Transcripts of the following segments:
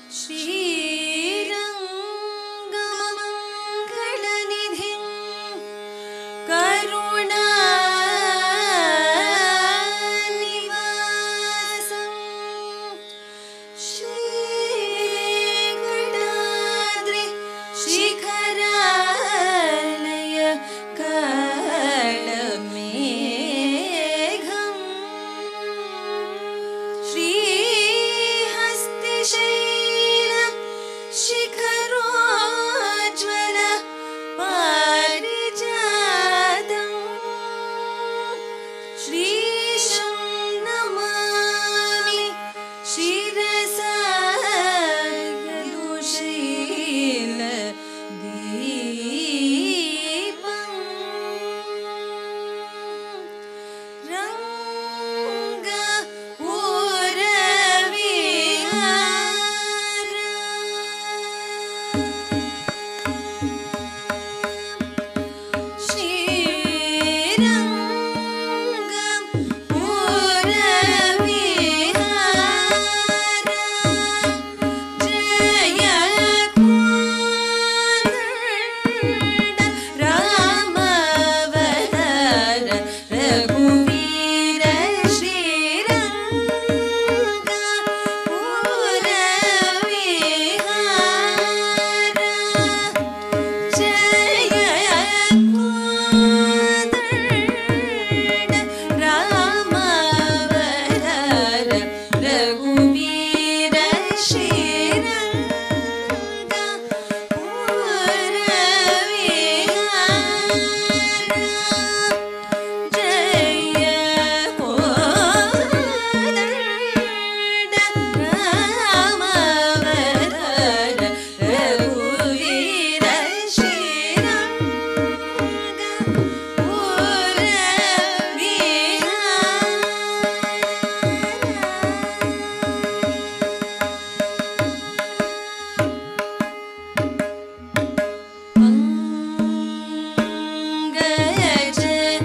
श्रीरङ्गमङ्गलनिधिं करुणानिवासम् श्रीगणाद्रि शिखरालय कालमेघम् श्रीहस्तिशैल शिखरोज्ज्वल पारिजातम् श्रीशं नमामि शिरसा यदुशील दीपम् रङ्ग उरविहार श्रीरङ्गम् पुरविहार जय कोदण्ड रामवतार रघुवीर श्रीरङ्ग पुरविहार जय कोदण्ड रामवतार रघुवीर श्रीरङ्ग पुरविहार जय कोदण्ड रामवतार रघुवीर श्रीरङ्ग पुरविहार पङ्कज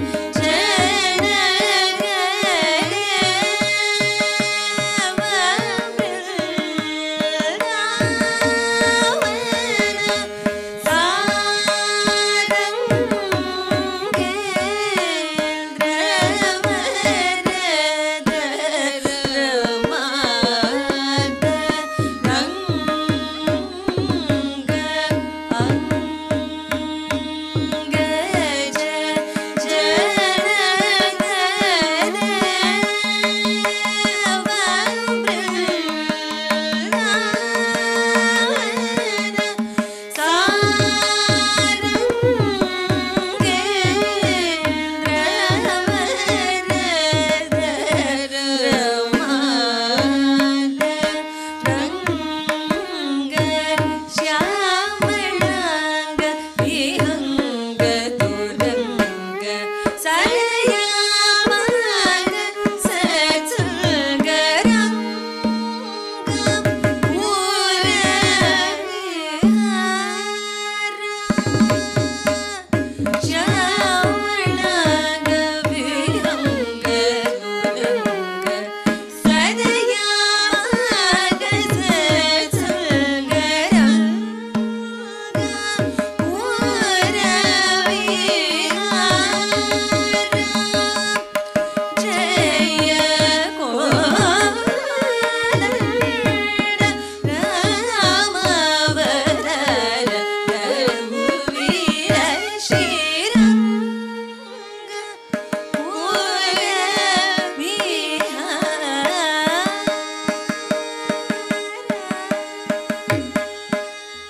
श्यामळाङ्ग विहङ्ग तुरङ्ग सलयामाग सत्सङ्गरङ्ग पुरविहार श्यामळाङ्ग विहङ्ग तुरङ्ग सदयामाग पुरविहार जय कोदण्ड रामवतार रघुवीर श्रीरङ्ग पुरविहार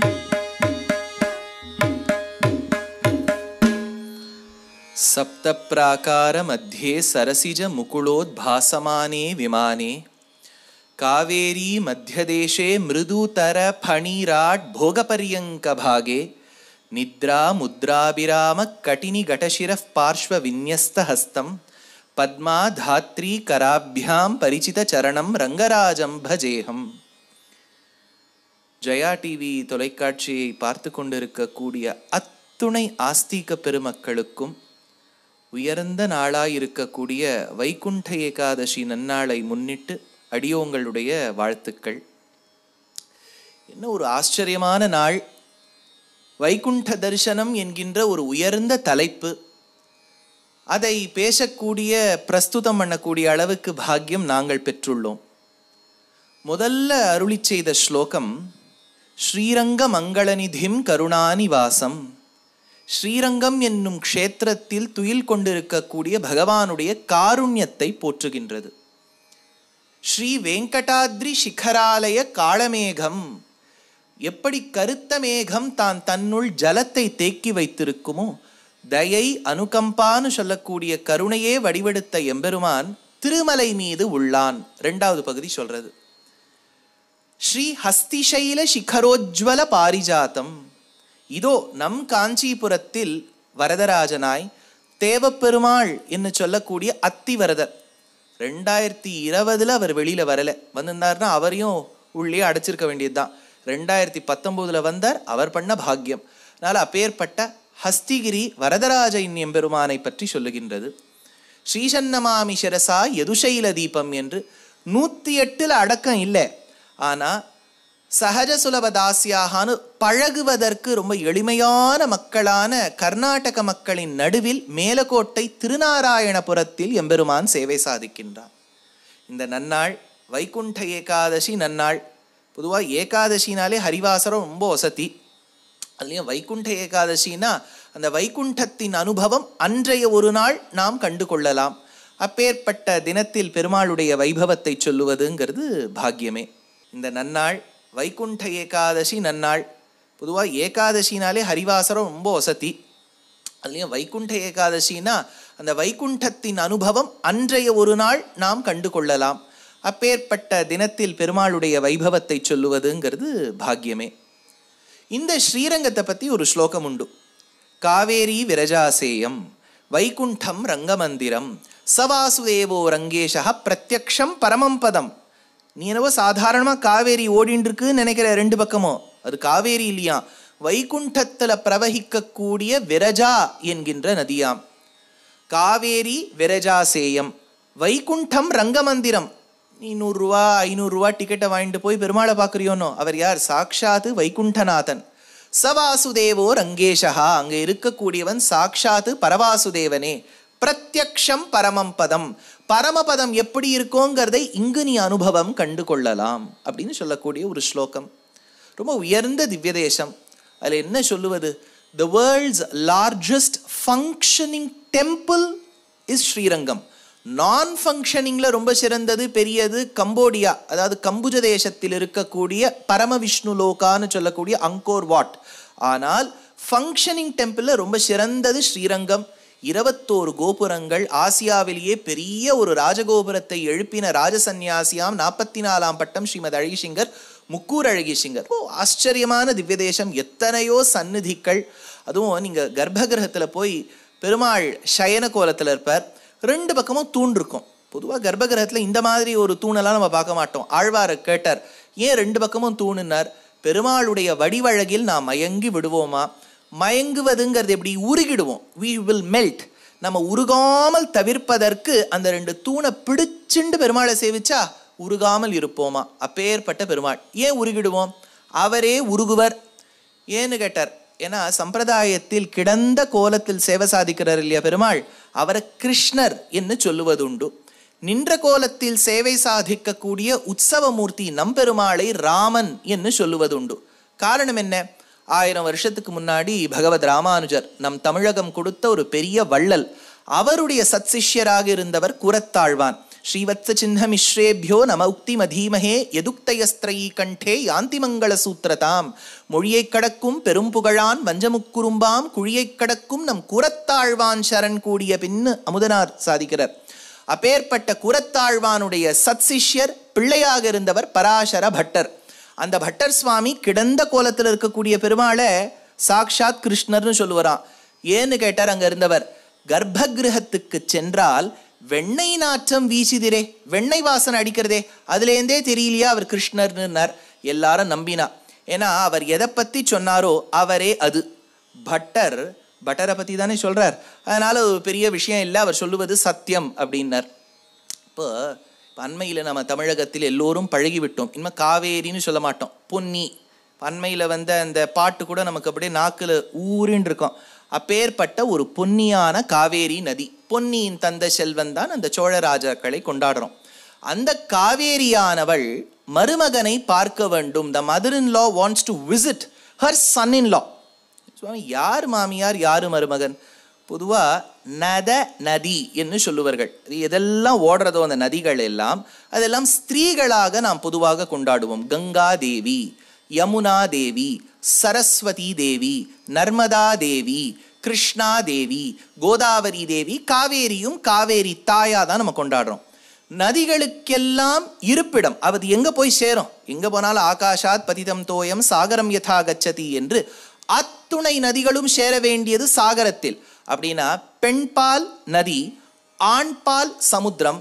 सप्तप्राकारमध्ये सरसिजमुकुलोद्भासमाने विमाने कावेरी मध्यदेशे मृदुतरफणिराट् भोगपर्यङ्कभागे निद्रा मुद्राभिरामकटिनिघटशिरः पार्श्वविन्यस्तहस्तं पद्मा धात्री कराभ्यां परिचितचरणं रङ्गराजं भजेऽहम् ஜெயா டிவி தொலைக்காட்சியை பார்த்து கொண்டிருக்கக்கூடிய அத்துணை ஆஸ்தீக பெருமக்களுக்கும் உயர்ந்த நாளாயிருக்கக்கூடிய வைகுண்ட ஏகாதசி நன்னாளை முன்னிட்டு அடியோங்களுடைய வாழ்த்துக்கள் என்ன ஒரு ஆச்சரியமான நாள் வைகுண்ட தரிசனம் என்கின்ற ஒரு உயர்ந்த தலைப்பு அதை பேசக்கூடிய பிரஸ்துதம் பண்ணக்கூடிய அளவுக்கு பாக்கியம் நாங்கள் பெற்றுள்ளோம் முதல்ல அருளி செய்த ஸ்லோகம் ஸ்ரீரங்க மங்களநிதிம் கருணாநிவாசம் ஸ்ரீரங்கம் என்னும் க்ஷேத்திரத்தில் துயில் கொண்டிருக்கக்கூடிய பகவானுடைய காருண்யத்தை போற்றுகின்றது ஸ்ரீ வெங்கடாத்ரி சிகராலய காளமேகம் எப்படி கருத்த மேகம் தான் தன்னுள் ஜலத்தை தேக்கி வைத்திருக்குமோ தயை அனுகம்பான்னு சொல்லக்கூடிய கருணையே வடிவெடுத்த எம்பெருமான் திருமலை மீது உள்ளான் ரெண்டாவது பகுதி சொல்றது ஸ்ரீ ஹஸ்திசைல சிகரோஜ்வல பாரிஜாத்தம் இதோ நம் காஞ்சிபுரத்தில் வரதராஜனாய் தேவப்பெருமாள் என்று சொல்லக்கூடிய அத்திவரதர் ரெண்டாயிரத்தி இருபதுல அவர் வெளியில வரல வந்திருந்தாருன்னா அவரையும் உள்ளே அடைச்சிருக்க வேண்டியதுதான் ரெண்டாயிரத்தி பத்தொன்பதுல வந்தார் அவர் பண்ண பாக்கியம் அதனால அப்பேற்பட்ட ஹஸ்திகிரி வரதராஜ எம்பெருமானை பற்றி சொல்லுகின்றது ஸ்ரீசன்னமாமி சிரசா யதுசைல தீபம் என்று நூற்றி எட்டில் அடக்கம் இல்லை ஆனால் சகஜ சுலப தாசியாகான்னு பழகுவதற்கு ரொம்ப எளிமையான மக்களான கர்நாடக மக்களின் நடுவில் மேலக்கோட்டை திருநாராயணபுரத்தில் எம்பெருமான் சேவை சாதிக்கின்றான் இந்த நன்னாள் வைகுண்ட ஏகாதசி நன்னாள் பொதுவாக ஏகாதசினாலே ஹரிவாசரம் ரொம்ப வசதி அதுலேயும் வைகுண்ட ஏகாதசினா அந்த வைகுண்டத்தின் அனுபவம் அன்றைய ஒரு நாள் நாம் கண்டு கொள்ளலாம் அப்பேற்பட்ட தினத்தில் பெருமாளுடைய வைபவத்தை சொல்லுவதுங்கிறது பாக்கியமே இந்த நன்னாள் வைகுண்ட ஏகாதசி நன்னாள் பொதுவாக ஏகாதசினாலே ஹரிவாசரம் ரொம்ப வசதி அதுலேயும் வைகுண்ட ஏகாதசினா அந்த வைகுண்டத்தின் அனுபவம் அன்றைய ஒரு நாள் நாம் கண்டு கொள்ளலாம் அப்பேற்பட்ட தினத்தில் பெருமாளுடைய வைபவத்தை சொல்லுவதுங்கிறது பாக்கியமே இந்த ஸ்ரீரங்கத்தை பற்றி ஒரு ஸ்லோகம் உண்டு காவேரி விரஜாசேயம் வைகுண்டம் ரங்கமந்திரம் சவாசுதேவோ ரங்கேஷா பிரத்யக்ஷம் பரமம் பதம் நீ என்னவோ சாதாரணமாக காவேரி ஓடின்னு இருக்குன்னு நினைக்கிற ரெண்டு பக்கமும் அது காவேரி இல்லையா வைகுண்டத்தில் பிரவகிக்கக்கூடிய விரஜா என்கின்ற நதியாம் காவேரி விரஜாசேயம் வைகுண்டம் ரங்கமந்திரம் நீ நூறுரூவா ஐநூறுரூவா டிக்கெட்டை வாங்கிட்டு போய் பெருமாளை பார்க்குறியோனோ அவர் யார் சாக்ஷாத்து வைகுண்டநாதன் சவாசுதேவோ ரங்கேஷா அங்கே இருக்கக்கூடியவன் சாக்ஷாத்து பரவாசுதேவனே பிரத்யக்ஷம் பரமம் பதம் பரமபதம் எப்படி இருக்கோங்கிறதை இங்கு நீ அனுபவம் கண்டு கொள்ளலாம் அப்படின்னு சொல்லக்கூடிய ஒரு ஸ்லோகம் ரொம்ப உயர்ந்த திவ்ய தேசம் அதில் என்ன சொல்லுவது the world's largest functioning temple is Srirangam நான் ஃபங்க்ஷனிங்கில் ரொம்ப சிறந்தது பெரியது கம்போடியா அதாவது கம்புஜ தேசத்தில் இருக்கக்கூடிய பரமவிஷ்ணு லோகான்னு சொல்லக்கூடிய அங்கோர் வாட் ஆனால் ஃபங்க்ஷனிங் டெம்பிளில் ரொம்ப சிறந்தது ஸ்ரீரங்கம் இருபத்தோரு கோபுரங்கள் ஆசியாவிலேயே பெரிய ஒரு ராஜகோபுரத்தை எழுப்பின ராஜசன்யாசியாம் நாற்பத்தி நாலாம் பட்டம் ஸ்ரீமத் அழகிசிங்கர் முக்கூர் அழகிசிங்கர் ஓ ஆச்சரியமான திவ்ய தேசம் எத்தனையோ சந்நிதிகள் அதுவும் நீங்கள் கர்ப்பகிரகத்தில் போய் பெருமாள் சயன கோலத்தில் இருப்பார் ரெண்டு பக்கமும் தூண் இருக்கும் பொதுவாக கர்ப்பகிரகத்தில் இந்த மாதிரி ஒரு தூணெல்லாம் நம்ம பார்க்க மாட்டோம் ஆழ்வாரை கேட்டார் ஏன் ரெண்டு பக்கமும் தூணுனார் பெருமாளுடைய வடிவழகில் நாம் மயங்கி விடுவோமா மயங்குவதுங்கிறது எப்படி உருகிடுவோம் வி வில் மெல்ட் நம்ம உருகாமல் தவிர்ப்பதற்கு அந்த ரெண்டு தூணை பிடிச்சுண்டு பெருமாளை சேவிச்சா உருகாமல் இருப்போமா அப்பேற்பட்ட பெருமாள் ஏன் உருகிடுவோம் அவரே உருகுவர் ஏன்னு கேட்டார் ஏன்னா சம்பிரதாயத்தில் கிடந்த கோலத்தில் சேவை சாதிக்கிறார் இல்லையா பெருமாள் அவரை கிருஷ்ணர் என்று சொல்லுவதுண்டு நின்ற கோலத்தில் சேவை சாதிக்கக்கூடிய உற்சவமூர்த்தி நம்பெருமாளை ராமன் என்று சொல்லுவதுண்டு காரணம் என்ன ஆயிரம் வருஷத்துக்கு முன்னாடி பகவத் ராமானுஜர் நம் தமிழகம் கொடுத்த ஒரு பெரிய வள்ளல் அவருடைய சத்சிஷ்யராக இருந்தவர் குரத்தாழ்வான் ஸ்ரீவத்ச சின்ன மிஸ்ரேபியோ நம உக்தி மதீமஹே எதுக்தயஸ்திரயீ கண்டே யாந்தி மங்கள சூத்திரதாம் மொழியைக் கடக்கும் பெரும் புகழான் வஞ்சமுக்குறும்பாம் குழியைக் கடக்கும் நம் குரத்தாழ்வான் சரண் கூடிய பின்னு அமுதனார் சாதிக்கிறார் அப்பேற்பட்ட குரத்தாழ்வானுடைய சத்சிஷ்யர் பிள்ளையாக இருந்தவர் பராசர பட்டர் அந்த பட்டர் சுவாமி கிடந்த கோலத்தில் இருக்கக்கூடிய பெருமாளை சாக்ஷாத் கிருஷ்ணர்னு சொல்லுவாராம் ஏன்னு கேட்டார் அங்க இருந்தவர் கர்ப்பகிரகத்துக்கு சென்றால் வெண்ணெய் நாற்றம் வீசுதிரே வெண்ணெய் வாசனை அடிக்கிறதே அதுலேருந்தே தெரியலையா அவர் கிருஷ்ணர்னுன்னார் எல்லாரும் நம்பினா ஏன்னா அவர் எதை பற்றி சொன்னாரோ அவரே அது பட்டர் பட்டரை பற்றி தானே சொல்கிறார் அதனால் ஒரு பெரிய விஷயம் இல்லை அவர் சொல்லுவது சத்தியம் அப்படின்னார் இப்போ அண்மையில் நம்ம தமிழகத்தில் எல்லோரும் பழகிவிட்டோம் இனிமேல் காவேரின்னு சொல்ல மாட்டோம் பொன்னி அண்மையில் வந்த அந்த பாட்டு கூட நமக்கு அப்படியே நாக்கில் ஊறின்னு இருக்கும் அப்பேற்பட்ட ஒரு பொன்னியான காவேரி நதி பொன்னியின் தந்த செல்வன் தான் அந்த சோழ ராஜாக்களை கொண்டாடுறோம் அந்த காவேரியானவள் மருமகனை பார்க்க வேண்டும் the mother in law wants to visit her son in law சுவாமி யார் மாமியார் யார் மருமகன் பொதுவாக நத நதி என்று சொல்லுவார்கள் இது எதெல்லாம் ஓடுறதோ அந்த நதிகள் எல்லாம் அதெல்லாம் ஸ்திரீகளாக நாம் பொதுவாக கொண்டாடுவோம் கங்கா தேவி யமுனா தேவி சரஸ்வதி தேவி நர்மதா தேவி கிருஷ்ணா தேவி கோதாவரி தேவி காவேரியும் காவேரி தாயா தான் நம்ம கொண்டாடுறோம் நதிகளுக்கெல்லாம் இருப்பிடம் அது எங்க போய் சேரும் எங்க போனாலும் ஆகாஷாத் பதிதம் தோயம் சாகரம் யதா கச்சதி என்று அத்துணை நதிகளும் சேர வேண்டியது சாகரத்தில் அப்படின்னா பெண்பால் நதி ஆண்பால் சமுத்திரம்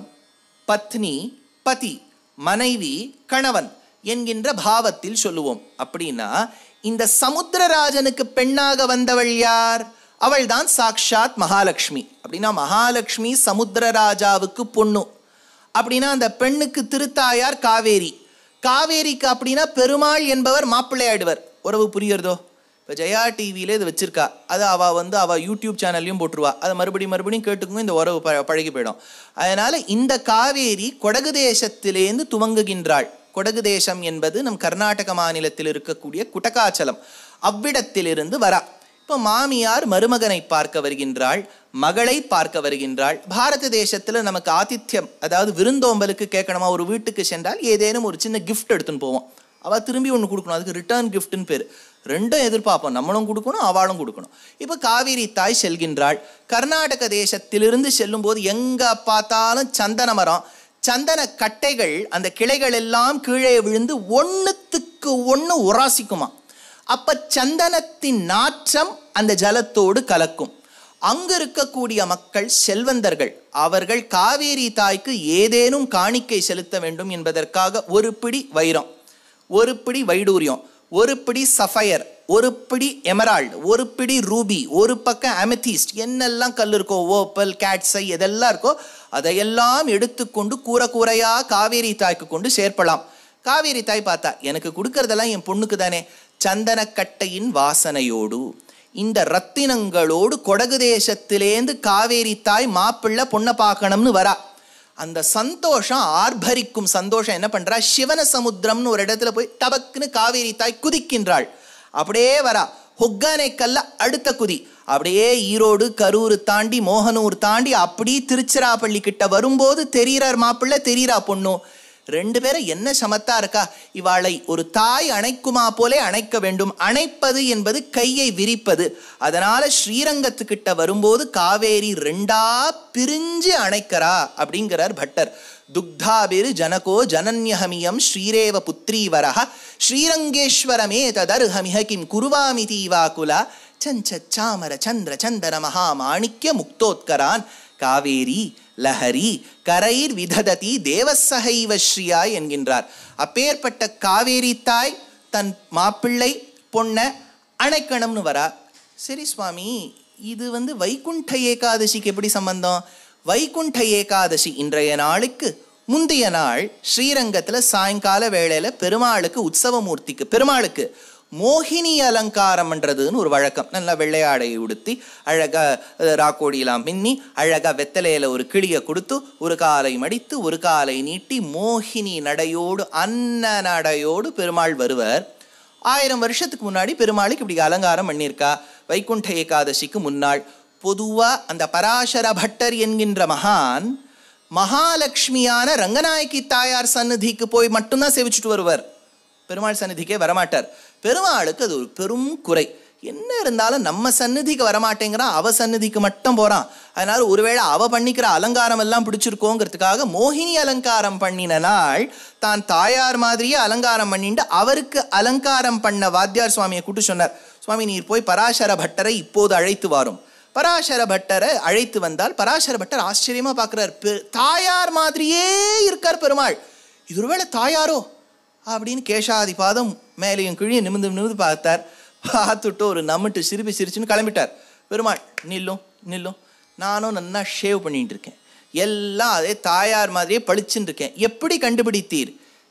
பத்னி பதி மனைவி கணவன் என்கின்ற பாவத்தில் சொல்லுவோம் அப்படின்னா இந்த சமுத்திரராஜனுக்கு பெண்ணாக வந்தவள் யார் அவள் தான் சாக்ஷாத் மகாலட்சுமி அப்படின்னா மகாலட்சுமி சமுத்திரராஜாவுக்கு பொண்ணு அப்படின்னா அந்த பெண்ணுக்கு திருத்தாயார் காவேரி காவேரிக்கு அப்படின்னா பெருமாள் என்பவர் மாப்பிள்ளையாடுவர் உறவு புரியுறதோ இப்போ ஜெயா டிவியில இது வச்சிருக்கா அது அவள் வந்து அவள் யூடியூப் சேனல்லையும் போட்டுருவா அதை மறுபடியும் மறுபடியும் கேட்டுக்கும் இந்த உறவு ப பழகி போயிடும் அதனால இந்த காவேரி கொடகு தேசத்திலேருந்து துவங்குகின்றாள் கொடகு தேசம் என்பது நம் கர்நாடக மாநிலத்தில் இருக்கக்கூடிய குட்டகாச்சலம் அவ்விடத்திலிருந்து வரா இப்போ மாமியார் மருமகனை பார்க்க வருகின்றாள் மகளை பார்க்க வருகின்றாள் பாரத தேசத்தில் நமக்கு ஆதித்யம் அதாவது விருந்தோம்பலுக்கு கேட்கணுமா ஒரு வீட்டுக்கு சென்றால் ஏதேனும் ஒரு சின்ன கிஃப்ட் எடுத்துன்னு போவோம் அவள் திரும்பி ஒன்று கொடுக்கணும் அதுக்கு ரிட்டர்ன் கிஃப்ட்னு பேர் ரெண்டும் எதிர்பார்ப்போம் நம்மளும் கொடுக்கணும் அவளும் கொடுக்கணும் இப்போ காவிரி தாய் செல்கின்றாள் கர்நாடக தேசத்திலிருந்து செல்லும்போது எங்கே பார்த்தாலும் சந்தன மரம் சந்தன கட்டைகள் அந்த கிளைகள் எல்லாம் கீழே விழுந்து ஒன்றுத்துக்கு ஒன்று உராசிக்குமா அப்ப சந்தனத்தின் நாற்றம் அந்த ஜலத்தோடு கலக்கும் அங்கு இருக்கக்கூடிய மக்கள் செல்வந்தர்கள் அவர்கள் காவேரி தாய்க்கு ஏதேனும் காணிக்கை செலுத்த வேண்டும் என்பதற்காக ஒரு பிடி வைரம் ஒரு பிடி வைடூரியம் ஒரு பிடி சஃபயர் ஒரு பிடி எமரால்டு ஒரு பிடி ரூபி ஒரு பக்கம் அமெத்திஸ்ட் என்னெல்லாம் கல் இருக்கோ ஓப்பல் கேட்ஸை எதெல்லாம் இருக்கோ அதையெல்லாம் எடுத்துக்கொண்டு கூரை கூரையா காவேரி தாய்க்கு கொண்டு சேர்ப்பலாம் காவேரி தாய் பார்த்தா எனக்கு கொடுக்கறதெல்லாம் என் பொண்ணுக்கு தானே சந்தனக்கட்டையின் வாசனையோடு இந்த ரத்தினங்களோடு கொடகு தேசத்திலேந்து காவேரி தாய் மாப்பிள்ளை பொண்ணை பார்க்கணும்னு வரா அந்த சந்தோஷம் ஆர்ப்பரிக்கும் சந்தோஷம் என்ன பண்றா சிவன சமுத்திரம்னு ஒரு இடத்துல போய் டபக்குன்னு காவேரி தாய் குதிக்கின்றாள் அப்படியே வரா ஹொக்கானேக்கல்ல அடுத்த குதி அப்படியே ஈரோடு கரூர் தாண்டி மோகனூர் தாண்டி அப்படி திருச்சிராப்பள்ளி கிட்ட வரும்போது தெரிகிறார் மாப்பிள்ளை தெரிகிறா பொண்ணு ரெண்டு பேரும் என்ன சமத்தா இருக்கா இவாளை ஒரு தாய் அணைக்குமா போலே அணைக்க வேண்டும் அணைப்பது என்பது கையை விரிப்பது அதனால ஸ்ரீரங்கத்துக்கிட்ட வரும்போது காவேரி ரெண்டா பிரிஞ்சு அணைக்கிறா அப்படிங்கிறார் பட்டர் துக்தாபிர் ஜனகோ ஜனன்யஹமியம் ஸ்ரீரேவ புத்ரீவரஹ ஸ்ரீரங்கேஸ்வரமே ததர்ஹமிஹ கிம் குருவாமி தீவாகுலா சஞ்சச்சாமர சந்திர சந்தன மகா மாணிக்ய முக்தோத்கரான் காவேரி லஹரி கரைர் விதததி தேவசகைவ ஸ்ரீயா என்கின்றார் அப்பேற்பட்ட காவேரி தாய் தன் மாப்பிள்ளை பொண்ணை அணைக்கணும்னு வரா சரி சுவாமி இது வந்து வைகுண்ட ஏகாதசிக்கு எப்படி சம்பந்தம் வைகுண்ட ஏகாதசி இன்றைய நாளுக்கு முந்தைய நாள் ஸ்ரீரங்கத்தில் சாயங்கால வேளையில் பெருமாளுக்கு உற்சவமூர்த்திக்கு பெருமாளுக்கு மோகினி அலங்காரம் பண்றதுன்னு ஒரு வழக்கம் நல்லா வெள்ளையாடை உடுத்தி அழகா அஹ், ராக்கோடியெல்லாம் பின்னி அழகா வெத்தலையில ஒரு கிளியை கொடுத்து ஒரு காலை மடித்து ஒரு காலை நீட்டி மோகினி நடையோடு அன்ன நடையோடு பெருமாள் வருவர் ஆயிரம் வருஷத்துக்கு முன்னாடி பெருமாளுக்கு இப்படி அலங்காரம் பண்ணியிருக்கா வைகுண்ட ஏகாதசிக்கு முன்னாள் பொதுவா அந்த பராசர பட்டர் என்கின்ற மகான் மகாலட்சுமியான ரங்கநாயகி தாயார் சந்நிதிக்கு போய் மட்டும்தான் சேவிச்சுட்டு வருவர் பெருமாள் சந்நிதிக்கே வரமாட்டார் பெருமாளுக்கு அது ஒரு பெரும் குறை என்ன இருந்தாலும் நம்ம சந்நிதிக்கு வரமாட்டேங்கிறான் அவ சந்நிதிக்கு மட்டும் போறான் அதனால ஒருவேளை அவ பண்ணிக்கிற அலங்காரம் எல்லாம் பிடிச்சிருக்கோங்கிறதுக்காக மோகினி அலங்காரம் பண்ணின நாள் தான் தாயார் மாதிரியே அலங்காரம் பண்ணிட்டு அவருக்கு அலங்காரம் பண்ண வாத்தியார் சுவாமியை கூட்டு சொன்னார் சுவாமி நீர் போய் பராசர பட்டரை இப்போது அழைத்து வாரும் பராசர பட்டரை அழைத்து வந்தால் பராசர பட்டர் ஆச்சரியமா பார்க்கிறார் பெ- தாயார் மாதிரியே இருக்கார் பெருமாள் இது ஒருவேளை தாயாரோ அப்படின்னு கேசாதி பாதம் மேலேயும் கீழே நிமிந்து நிமிந்து பார்த்தார் பார்த்துட்டு ஒரு நம்மட்டு சிரிப்பு சிரிச்சுன்னு கிளம்பிட்டார் பெருமாள் நில்லும் நில்லும் நானும் நல்லா ஷேவ் பண்ணிட்டு இருக்கேன் எல்லாம் அதே தாயார் மாதிரியே பளிச்சுன்னு இருக்கேன் எப்படி கண்டுபிடித்தீர்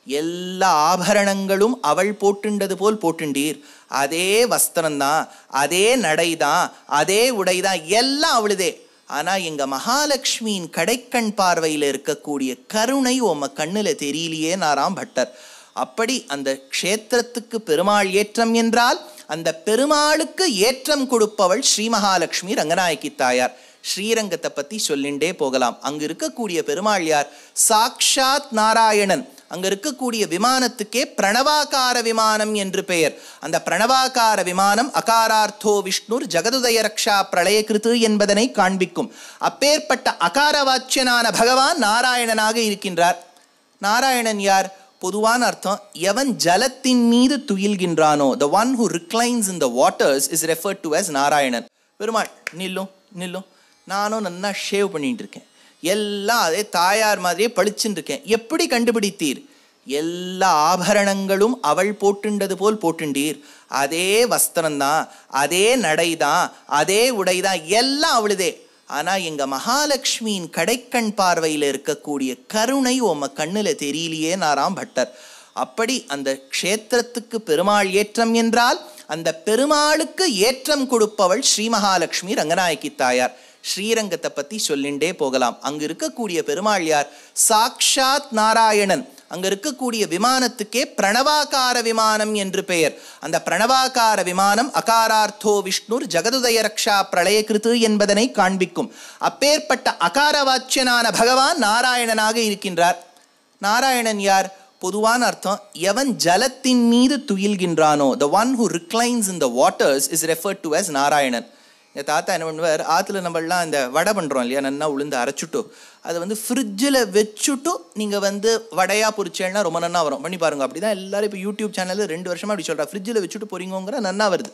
எல்லா ஆபரணங்களும் அவள் போட்டுண்டது போல் போட்டுண்டீர் அதே வஸ்திரம்தான் அதே நடைதான் அதே உடைதான் எல்லாம் அவளுதே ஆனா எங்க மகாலட்சுமியின் கடைக்கண் பார்வையில இருக்கக்கூடிய கருணை உம்ம கண்ணுல தெரியலையே நாராம் பட்டர் அப்படி அந்த க்ஷேத்திரத்துக்கு பெருமாள் ஏற்றம் என்றால் அந்த பெருமாளுக்கு ஏற்றம் கொடுப்பவள் ஸ்ரீ மகாலட்சுமி ரங்கநாயகி தாயார் ஸ்ரீரங்கத்தை பத்தி சொல்லிண்டே போகலாம் அங்க இருக்கக்கூடிய பெருமாள் யார் சாக்ஷாத் நாராயணன் அங்க இருக்கக்கூடிய விமானத்துக்கே பிரணவாகார விமானம் என்று பெயர் அந்த பிரணவாகார விமானம் அகாரார்த்தோ விஷ்ணுர் ஜெகதுதய ரக்ஷா பிரளயகிருத்து என்பதனை காண்பிக்கும் அப்பேற்பட்ட அகாரவாச்சியனான பகவான் நாராயணனாக இருக்கின்றார் நாராயணன் யார் பொதுவான அர்த்தம் எவன் ஜலத்தின் மீது துயில்கின்றானோ the one who reclines in the waters is referred to as Narayanan Perumal நில்லும் நில்லும் நானும் நல்லா ஷேவ் பண்ணிட்டு இருக்கேன் எல்லாம் அதே தாயார் மாதிரியே பளிச்சுன்னு இருக்கேன் எப்படி கண்டுபிடித்தீர் எல்லா ஆபரணங்களும் அவள் போட்டுண்டது போல் போட்டுண்டீர் அதே வஸ்திரம்தான் அதே நடைதான் அதே உடைதான் எல்லாம் அவளுதே ஆனா எங்க மகாலட்சுமியின் கடைக்கண் பார்வையில இருக்கக்கூடிய கருணை உம்ம கண்ணுல தெரியலையே நாராம் பட்டர் அப்படி அந்த க்ஷேத்திரத்துக்கு பெருமாள் ஏற்றம் என்றால் அந்த பெருமாளுக்கு ஏற்றம் கொடுப்பவள் ஸ்ரீ மகாலட்சுமி ரங்கநாயகி தாயார் ஸ்ரீரங்கத்தை பத்தி சொல்லிண்டே போகலாம் அங்க இருக்கக்கூடிய பெருமாள் யார் சாக்ஷாத் நாராயணன் அங்க இருக்கக்கூடிய விமானத்துக்கே பிரணவாகார விமானம் என்று பெயர் அந்த பிரணவாகார விமானம் அகாரார்த்தோ விஷ்ணுர் ஜெகதுதய ரக்ஷா பிரளயகிருத்து என்பதனை காண்பிக்கும் அப்பேற்பட்ட அகாரவாச்சியனான பகவான் நாராயணனாக இருக்கின்றார் நாராயணன் யார் பொதுவான அர்த்தம் எவன் ஜலத்தின் மீது துயில்கின்றானோ the one who reclines in the waters is referred to as Narayanan எங்கள் தாத்தா என்ன பண்ணுவார் ஆற்றுல நம்மளாம் இந்த வடை பண்ணுறோம் இல்லையா நல்லா உளுந்து அரைச்சுட்டு அதை வந்து ஃப்ரிட்ஜில் வச்சுட்டு நீங்கள் வந்து வடையாக பொரிச்சேன்னா ரொம்ப நன்னா வரும் பண்ணி பாருங்க அப்படி தான் எல்லாரும் இப்போ யூடியூப் சேனலில் ரெண்டு வருஷமாக அப்படி சொல்கிறா ஃப்ரிட்ஜில் வச்சுட்டு பொறிங்கோங்கிற நன்னா வருது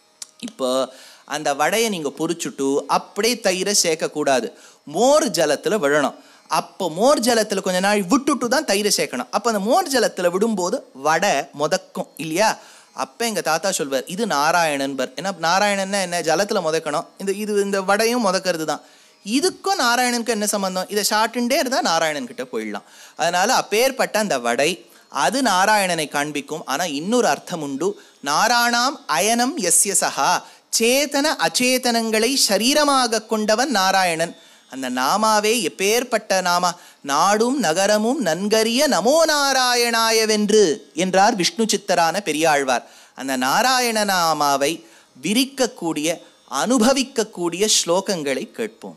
இப்போ அந்த வடையை நீங்கள் பொரிச்சுட்டு அப்படியே தயிரை சேர்க்கக்கூடாது மோர் ஜலத்தில் விழணும் அப்போ மோர் ஜலத்தில் கொஞ்ச நாள் விட்டுட்டு தான் தயிரை சேர்க்கணும் அப்போ அந்த மோர் ஜலத்தில் விடும்போது வடை முதக்கும் இல்லையா அப்போ எங்கள் தாத்தா சொல்வார் இது நாராயணன் பர் ஏன்னா நாராயணன்னா என்ன ஜலத்தில் முதக்கணும் இந்த இது இந்த வடையும் முதக்கிறது தான் இதுக்கும் நாராயணனுக்கும் என்ன சம்பந்தம் இதை சாட்டுண்டே இருந்தால் நாராயணன் கிட்ட போயிடலாம் அதனால அப்பேற்பட்ட அந்த வடை அது நாராயணனை காண்பிக்கும் ஆனால் இன்னொரு அர்த்தம் உண்டு நாராணாம் அயனம் எஸ்ய சகா சேதன அச்சேதனங்களை சரீரமாக கொண்டவன் நாராயணன் அந்த நாமாவே எப்பேற்பட்ட நாமா நாடும் நகரமும் நன்கரிய நமோ நாராயணாயவென்று என்றார் விஷ்ணு சித்தரான பெரியாழ்வார் அந்த நாராயண நாமாவை விரிக்கக்கூடிய அனுபவிக்கக்கூடிய ஸ்லோகங்களை கேட்போம்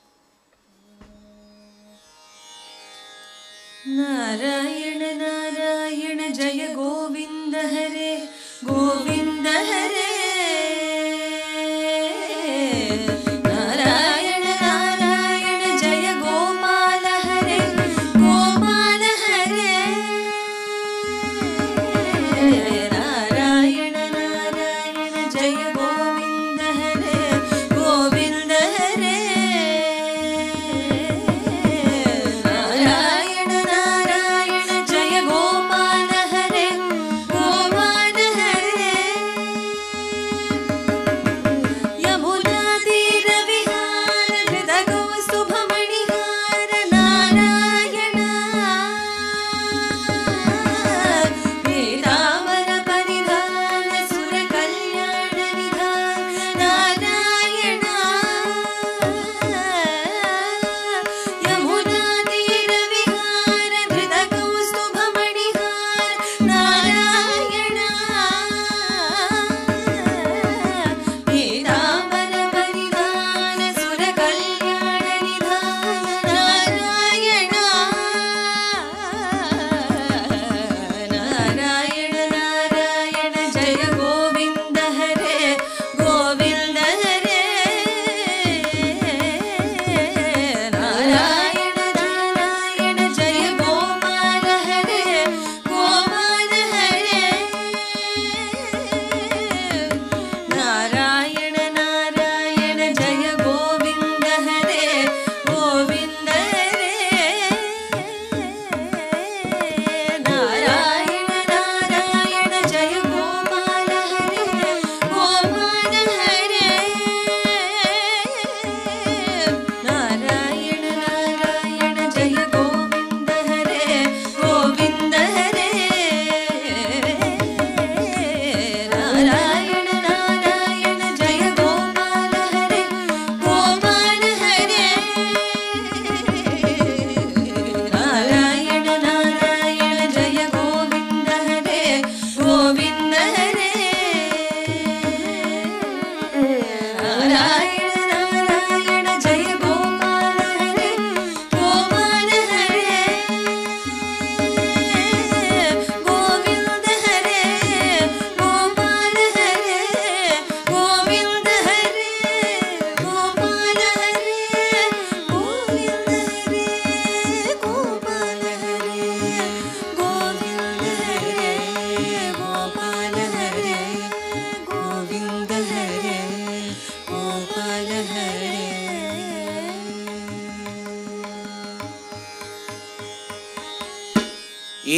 नारायण नारायण जय गोविन्द हरे गोविन्द हरे नारायण नारायण जय गोपाल हरे गोपाल हरे नारायण नारायण जय गोविन्द हरे गोविन्द हरे नारायण नारायण जय गोपाल हरे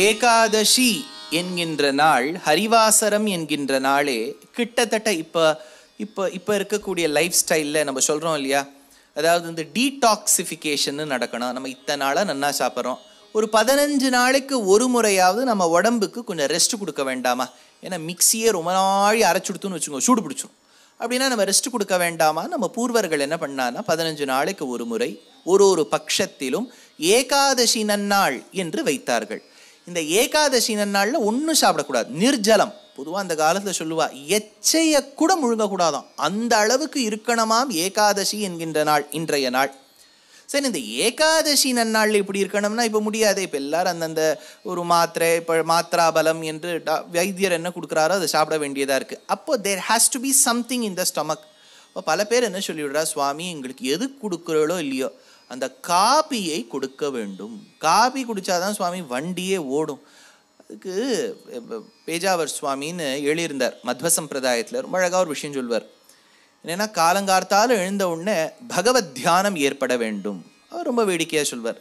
ஏகாதசி என்கின்ற நாள் ஹரிவாசரம் என்கின்ற நாளே கிட்டத்தட்ட இப்போ இப்போ இப்போ இருக்கக்கூடிய லைஃப் ஸ்டைலில் நம்ம சொல்கிறோம் இல்லையா அதாவது இந்த டீடாக்சிஃபிகேஷன் நடக்கணும் நம்ம இத்தனை நாளாக நன்னா சாப்பிட்றோம் ஒரு பதினஞ்சு நாளைக்கு ஒரு முறையாவது நம்ம உடம்புக்கு கொஞ்சம் ரெஸ்ட் கொடுக்க வேண்டாமா ஏன்னா மிக்சியே ரொம்ப நாளி அரைச்சுடுத்துன்னு வச்சுக்கோங்க சூடு பிடிச்சிரும் அப்படின்னா நம்ம ரெஸ்ட் கொடுக்க வேண்டாமா நம்ம பூர்வர்கள் என்ன பண்ணான்னா பதினஞ்சு நாளைக்கு ஒரு முறை ஒரு ஒரு பட்சத்திலும் ஏகாதசி நன்னாள் என்று வைத்தார்கள் இந்த ஏகாதசி நன்னாளில் ஒன்றும் சாப்பிடக்கூடாது நிர்ஜலம் பொதுவாக அந்த காலத்தில் சொல்லுவா எச்சைய கூட முழுங்கக்கூடாதாம் அந்த அளவுக்கு இருக்கணுமாம் ஏகாதசி என்கின்ற நாள் இன்றைய நாள் சரி இந்த ஏகாதசி நன்னாளில் இப்படி இருக்கணும்னா இப்போ முடியாது இப்போ எல்லாரும் அந்தந்த ஒரு மாத்திரை இப்போ மாத்ரா பலம் என்று டா- வைத்தியர் என்ன கொடுக்குறாரோ அதை சாப்பிட வேண்டியதாக இருக்குது அப்போ there has to be something in the stomach இப்போ பல பேர் என்ன சொல்லிவிடுறா சுவாமி எங்களுக்கு எது கொடுக்குறீங்களோ இல்லையோ அந்த காபியை கொடுக்க வேண்டும் காபி குடிச்சாதான் சுவாமி வண்டியே ஓடும் அதுக்கு இப்ப பேஜாவர் சுவாமின்னு எழுதியிருந்தார் மத்வ சம்பிரதாயத்தில் ரொம்ப அழகாக ஒரு விஷயம் சொல்வார் என்னன்னா காலங்கார்த்தால எழுந்த உடனே பகவத் தியானம் ஏற்பட வேண்டும் அவர் ரொம்ப வேடிக்கையாக சொல்வார்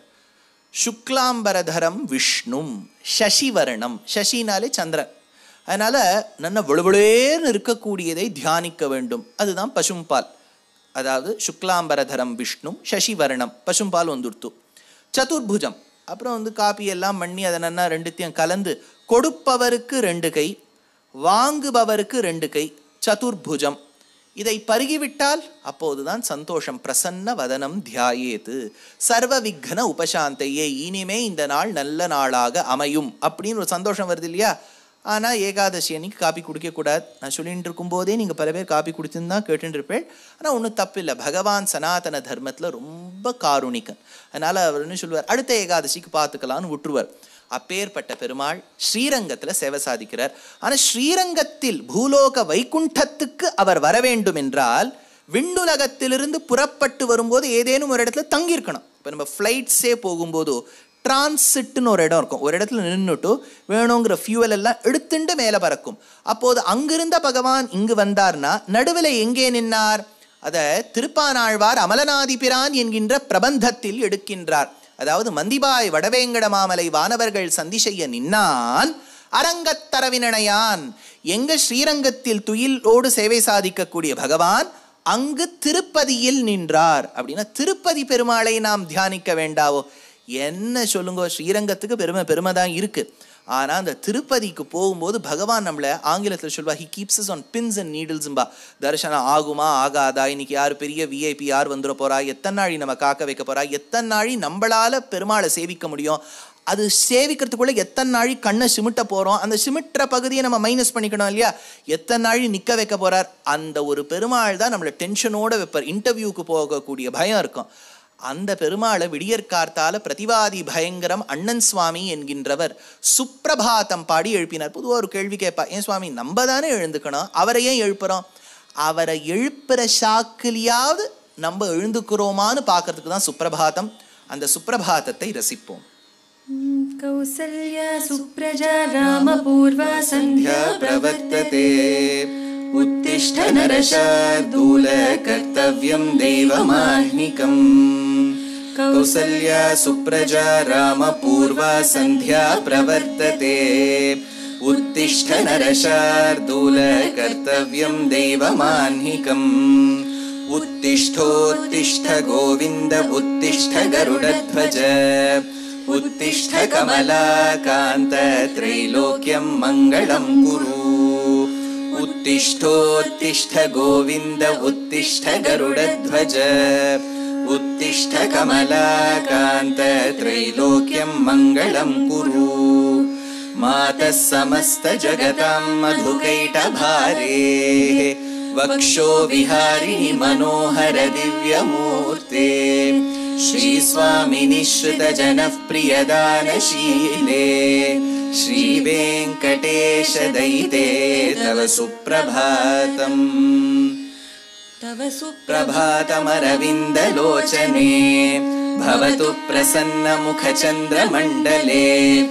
சுக்லாம்பரதரம் விஷ்ணும் சசிவர்ணம் சசினாலே சந்திரன் அதனால நல்ல விழுவிழேன்னு இருக்கக்கூடியதை தியானிக்க வேண்டும் அதுதான் பசும்பால் அதாவது சுக்லாம்பரதரம் விஷ்ணும் சசிவர்ணம் பசும்பால் வந்துடுத்து சதுர்புஜம் அப்புறம் வந்து காப்பி எல்லாம் பண்ணி அதை நன்னா ரெண்டுத்தையும் கலந்து கொடுப்பவருக்கு ரெண்டு கை வாங்குபவருக்கு ரெண்டு கை சதுர்புஜம் இதை பருகிவிட்டால் அப்போதுதான் சந்தோஷம் பிரசன்ன வதனம் தியாயேத்து சர்வ விக்ன உபசாந்தையே இனிமே இந்த நாள் நல்ல நாளாக அமையும் அப்படின்னு ஒரு சந்தோஷம் வருது இல்லையா ஆனால் ஏகாதசி அன்னைக்கு காப்பி குடிக்கக்கூடாது நான் சொல்லிட்டு இருக்கும்போதே நீங்கள் பல பேர் காப்பி குடிச்சுன்னு தான் கேட்டுட்டு இருப்பேன் ஆனால் ஒன்றும் தப்பு இல்லை பகவான் சனாதன தர்மத்தில் ரொம்ப காருணிக்கன் அதனால் அவர் என்ன சொல்லுவார் அடுத்த ஏகாதசிக்கு பார்த்துக்கலான்னு விட்டுருவார் அப்பேற்பட்ட பெருமாள் ஸ்ரீரங்கத்தில் சேவை சாதிக்கிறார் ஆனால் ஸ்ரீரங்கத்தில் பூலோக வைகுண்டத்துக்கு அவர் வர வேண்டும் என்றால் விண்ணுலகத்திலிருந்து புறப்பட்டு வரும்போது ஏதேனும் ஒரு இடத்துல தங்கியிருக்கணும் இப்போ நம்ம ஃப்ளைட்ஸே போகும்போது டிரான்சிட்னு ஒரு இடம் இருக்கும் ஒரு இடத்துல நின்றுட்டு வேணுங்கிற ஃபியூவல் எல்லாம் எடுத்துட்டு மேலே பறக்கும் அப்போது அங்கிருந்த பகவான் இங்கு வந்தார்னா நடுவில் எங்கே நின்னார் அதை திருப்பானாழ்வார் அமலநாதி பிரான் என்கின்ற பிரபந்தத்தில் எடுக்கின்றார் அதாவது மந்திபாய் வடவேங்கட மாமலை வானவர்கள் சந்தி செய்ய நின்னான் அரங்கத்தரவினணையான் எங்க ஸ்ரீரங்கத்தில் துயிலோடு சேவை சாதிக்கக்கூடிய பகவான் அங்கு திருப்பதியில் நின்றார் அப்படின்னா திருப்பதி பெருமாளை நாம் தியானிக்க வேண்டாவோ என்ன சொல்லுங்க ஸ்ரீரங்கத்துக்கு பெருமை பெருமை தான் இருக்கு ஆனா அந்த திருப்பதிக்கு போகும்போது பகவான் நம்மளை ஆங்கிலத்தில் சொல்வா he keeps on pins and நீடில்ஸும்பா தரிசனம் ஆகுமா ஆகாதா இன்னைக்கு யார் பெரிய விஐபி யார் வந்துட போறா எத்தனை நாழி நம்ம காக்க வைக்க போறா எத்தனை நாழி நம்மளால பெருமாளை சேவிக்க முடியும் அது சேவிக்கிறதுக்குள்ள எத்தனை நாழி கண்ணை சிமிட்ட போறோம் அந்த சிமிட்டுற பகுதியை நம்ம மைனஸ் பண்ணிக்கணும் இல்லையா எத்தனை நாழி நிக்க வைக்க போறார் அந்த ஒரு பெருமாள் தான் நம்மளை டென்ஷனோட வைப்பார் இன்டர்வியூக்கு போகக்கூடிய பயம் இருக்கும் அந்த பெருமாளை விடியற்கார்த்தால பிரதிவாதி பயங்கரம் அண்ணன் சுவாமி என்கின்றவர் சுப்பிரபாதம் பாடி எழுப்பினார் பொதுவாக ஒரு கேள்வி கேட்பா ஏன் சுவாமி நம்ம தானே எழுந்துக்கணும் அவரை ஏன் எழுப்புறோம் அவரை எழுப்புற சாக்கிலியாவது நம்ம எழுந்துக்கிறோமான்னு பார்க்கறதுக்கு தான் சுப்பிரபாதம் அந்த சுப்பிரபாதத்தை ரசிப்போம் कौसल्या सुप्रजा रामपूर्वा सन्ध्या प्रवर्तते उत्तिष्ठ नरशार्दूल कर्तव्यं देवमाह्निकम् कौसल्या सुप्रजा रामपूर्वा सन्ध्या प्रवर्तते उत्तिष्ठ नरशार्दूल कर्तव्यं देवमाह्निकम् उत्तिष्ठोत्तिष्ठ गोविन्द उत्तिष्ठ गरुडध्वज उत्तिष्ठ कमलाकान्त त्रैलोक्यं मङ्गलं कुरु उत्तिष्ठोत्तिष्ठ गोविन्द उत्तिष्ठ गरुडध्वज उत्तिष्ठ कमलाकान्त त्रैलोक्यं मङ्गलं कुरु मातः समस्तजगतां मधुकैटभारेः वक्षो विहारिणि मनोहर दिव्यमूर्ते श्रीस्वामिनि श्रुतजनः प्रियदानशीले श्रीवेङ्कटेश दयिते तव सुप्रभातम् तव प्रभातमरविन्दलोचने भवतु प्रसन्नमुखचन्द्रमण्डले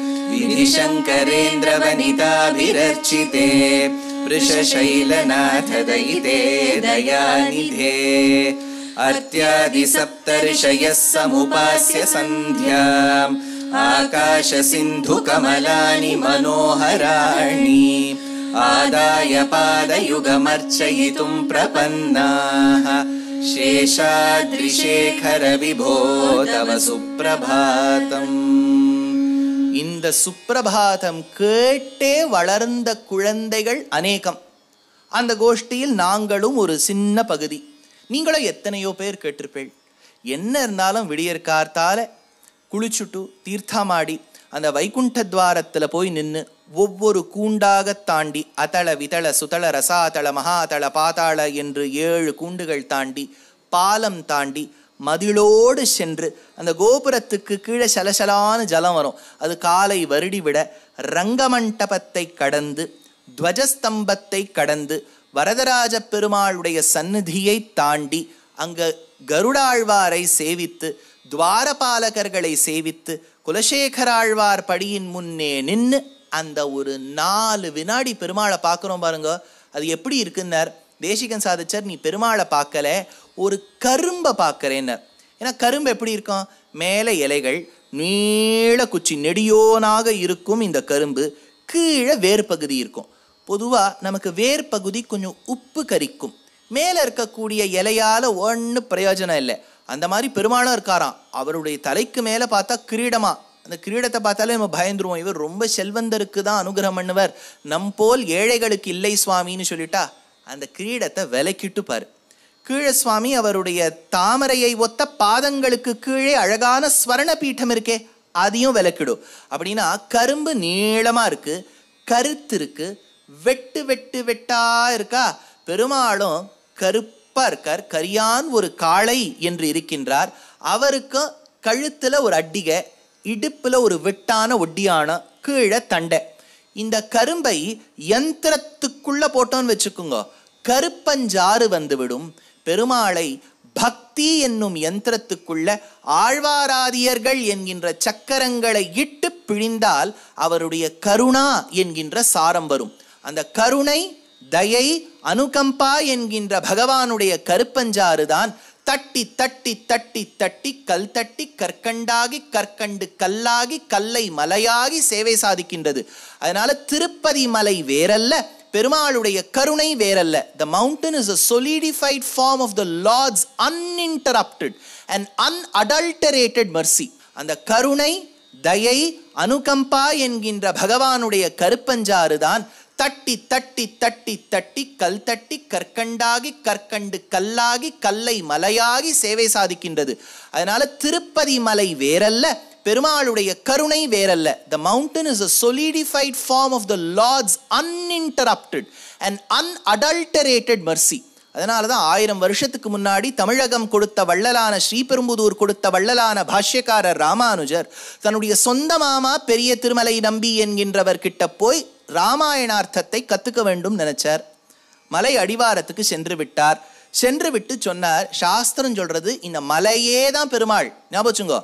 विधिशङ्करेन्द्रवनिताभिरर्चिते वृषशैलनाथ दयिते दयानिधे अर्त्यादिसप्तर्षयः समुपास्य सन्ध्याम् आकाशसिन्धुकमलानि मनोहराणि आदाय पादयुगमर्चयितुं प्रपन्नाः शेषाद्रिशेखरविभो तव सुप्रभातम् இந்த சுப்பிரபாதம் கேட்டே வளர்ந்த குழந்தைகள் அநேகம் அந்த கோஷ்டியில் நாங்களும் ஒரு சின்ன பகுதி நீங்களும் எத்தனையோ பேர் கேட்டிருப்பேள் என்ன இருந்தாலும் விடியற் கார்த்தால குளிச்சுட்டு தீர்த்தமாடி அந்த வைகுண்ட துவாரத்துல போய் நின்று ஒவ்வொரு கூண்டாக தாண்டி அதள விதள சுதள ரசாதள மகாதள பாதாள என்று ஏழு கூண்டுகள் தாண்டி பாலம் தாண்டி மதிலோடு சென்று அந்த கோபுரத்துக்கு கீழே சலசலான ஜலம் வரும் அது காலை வருடி விட ரங்கமண்டபத்தை கடந்து துவஜஸ்தம்பத்தை கடந்து வரதராஜ பெருமாளுடைய சந்நிதியை தாண்டி அங்க கருடாழ்வாரை சேவித்து துவாரபாலகர்களை சேவித்து குலசேகராழ்வார் படியின் முன்னே நின்று அந்த ஒரு நாலு வினாடி பெருமாளை பார்க்குறோம் பாருங்க அது எப்படி இருக்குன்னார் தேசிகன் சாதிச்சார் நீ பெருமாளை பார்க்கல ஒரு கரும்பை பார்க்கறேன்னார் ஏன்னா கரும்பு எப்படி இருக்கும் மேலே இலைகள் நீள குச்சி நெடியோனாக இருக்கும் இந்த கரும்பு கீழே வேர் பகுதி இருக்கும் பொதுவாக நமக்கு வேர் பகுதி கொஞ்சம் உப்பு கரிக்கும் மேலே இருக்கக்கூடிய இலையால் ஒன்றும் பிரயோஜனம் இல்லை அந்த மாதிரி பெருமாளும் இருக்காராம் அவருடைய தலைக்கு மேலே பார்த்தா கிரீடமா அந்த கிரீடத்தை பார்த்தாலே நம்ம பயந்துருவோம் இவர் ரொம்ப செல்வந்தருக்கு தான் அனுகிரகம் பண்ணுவர் நம் போல் ஏழைகளுக்கு இல்லை சுவாமின்னு சொல்லிட்டா அந்த கிரீடத்தை விலக்கிட்டு பாரு கீழே சுவாமி அவருடைய தாமரையை ஒத்த பாதங்களுக்கு கீழே அழகான ஸ்வர்ண பீഠம் இருக்கே அதையும் விளக்கிடும் அப்படின்னா கரும்பு நீளமா இருக்கு கருத்து இருக்கு வெட்டு வெட்டு வெட்டா இருக்கா பெருமாளும் கருப்பா இருக்கார் கரியான் ஒரு காளை என்று இருக்கின்றார் அவருக்கு கழுத்துல ஒரு அட்டிகை இடுப்புல ஒரு வெட்டான ஒட்டியான கீழே தண்டை இந்த கரும்பை யந்திரத்துக்குள்ள போட்டோன்னு வச்சுக்கோங்க கருப்பஞ்சாறு வந்துவிடும் பெருமாளை பக்தி என்னும் யந்திரத்துக்குள்ள ஆழ்வாராதியர்கள் என்கின்ற சக்கரங்களை இட்டு பிழிந்தால் அவருடைய கருணா என்கின்ற சாரம் வரும் அந்த கருணை தயை அனுகம்பா என்கின்ற பகவானுடைய கருப்பஞ்சாறு தான் தட்டி தட்டி தட்டி தட்டி கல் தட்டி கற்கண்டாகி கற்கண்டு கல்லாகி கல்லை மலையாகி சேவை சாதிக்கின்றது அதனால திருப்பதி மலை வேறல்ல பெருமாளுடைய கருணை வேறல்ல the mountain is a solidified form of the lord's uninterrupted and unadulterated mercy அந்த கருணை தயை அனுகம்பா என்கின்ற பகவானுடைய கருப்பஞ்சாறு தான் தட்டி தட்டி தட்டி தட்டி கல் தட்டி கற்கண்டாகி கற்கண்டு கல்லாகி கல்லை மலையாகி சேவை சாதிக்கின்றது அதனால திருப்பதி மலை வேறல்ல பெருமாளுடைய கருணை வேறல்ல the mountain is a solidified form of the lord's uninterrupted and unadulterated mercy அதனால தான் ஆயிரம் வருஷத்துக்கு முன்னாடி தமிழகம் கொடுத்த வள்ளலான ஸ்ரீபெரும்புதூர் கொடுத்த வள்ளலான பாஷ்யக்காரர் ராமானுஜர் தன்னுடைய சொந்த மாமா பெரிய திருமலை நம்பி என்கின்றவர் கிட்ட போய் ராமாயணார்த்தத்தை கத்துக்க வேண்டும் நினைச்சார் மலை அடிவாரத்துக்கு சென்று விட்டார் சென்று விட்டு சொன்னார் சாஸ்திரம் சொல்றது இந்த மலையே தான் பெருமாள் ஞாபகம் வச்சுங்கோ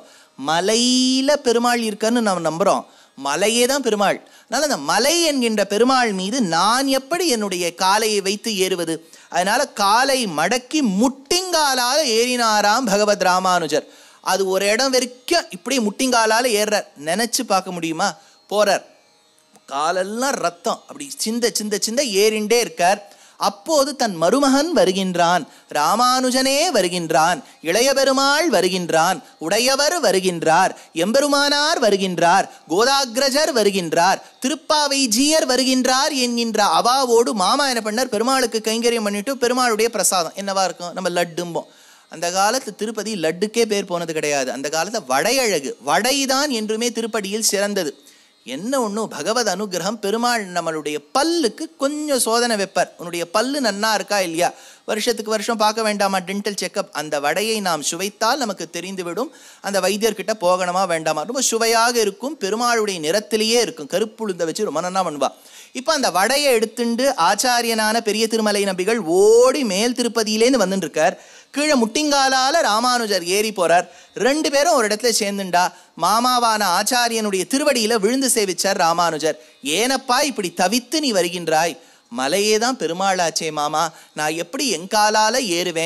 மலையில பெருமாள் இருக்கான்னு நம்ம நம்புறோம் மலையே தான் பெருமாள் அதனால அந்த மலை என்கின்ற பெருமாள் மீது நான் எப்படி என்னுடைய காலையை வைத்து ஏறுவது அதனால காலை மடக்கி முட்டிங்காலால ஏறினாராம் பகவத் ராமானுஜர் அது ஒரு இடம் வரைக்கும் இப்படியே முட்டிங்காலால ஏறுறார் நினைச்சு பார்க்க முடியுமா போறார் காலெல்லாம் ரத்தம் அப்படி சிந்த சிந்த சிந்த ஏறிண்டே இருக்கார் அப்போது தன் மருமகன் வருகின்றான் ராமானுஜனே வருகின்றான் இளைய பெருமாள் வருகின்றான் உடையவர் வருகின்றார் எம்பெருமானார் வருகின்றார் கோதாகிரஜர் வருகின்றார் திருப்பாவை ஜீயர் வருகின்றார் என்கின்ற அவாவோடு மாமா என்ன பண்ணார் பெருமாளுக்கு கைங்கரியம் பண்ணிட்டு பெருமாளுடைய பிரசாதம் என்னவா இருக்கும் நம்ம லட்டும்போம் அந்த காலத்து திருப்பதி லட்டுக்கே பேர் போனது கிடையாது அந்த காலத்துல வடையழகு வடைதான் என்றுமே திருப்பதியில் சிறந்தது என்ன ஒன்றும் பகவத் அனுகிரகம் பெருமாள் நம்மளுடைய பல்லுக்கு கொஞ்சம் சோதனை வைப்பார் உன்னுடைய பல்லு நன்னா இருக்கா இல்லையா வருஷத்துக்கு வருஷம் பார்க்க வேண்டாமா டென்டல் செக்கப் அந்த வடையை நாம் சுவைத்தால் நமக்கு தெரிந்துவிடும் அந்த வைத்தியர்கிட்ட போகணுமா வேண்டாமா ரொம்ப சுவையாக இருக்கும் பெருமாளுடைய நிறத்திலேயே இருக்கும் கருப்புழுந்த வச்சு ரொம்ப நன்னா பண்ணுவா இப்போ அந்த வடையை எடுத்துண்டு ஆச்சாரியனான பெரிய திருமலை நம்பிகள் ஓடி மேல் திருப்பதியிலேருந்து வந்துட்டு இருக்கார் கீழே முட்டிங்காலால ராமானுஜர் ஏறி போறார் ரெண்டு பேரும் ஒரு இடத்துல சேர்ந்துண்டா மாமாவான ஆச்சாரியனுடைய திருவடியில விழுந்து சேவிச்சார் ராமானுஜர் ஏனப்பா இப்படி தவித்து நீ வருகின்றாய் மலையே தான் பெருமாளாச்சே மாமா நான் எப்படி என் காலால ஏறுவேன்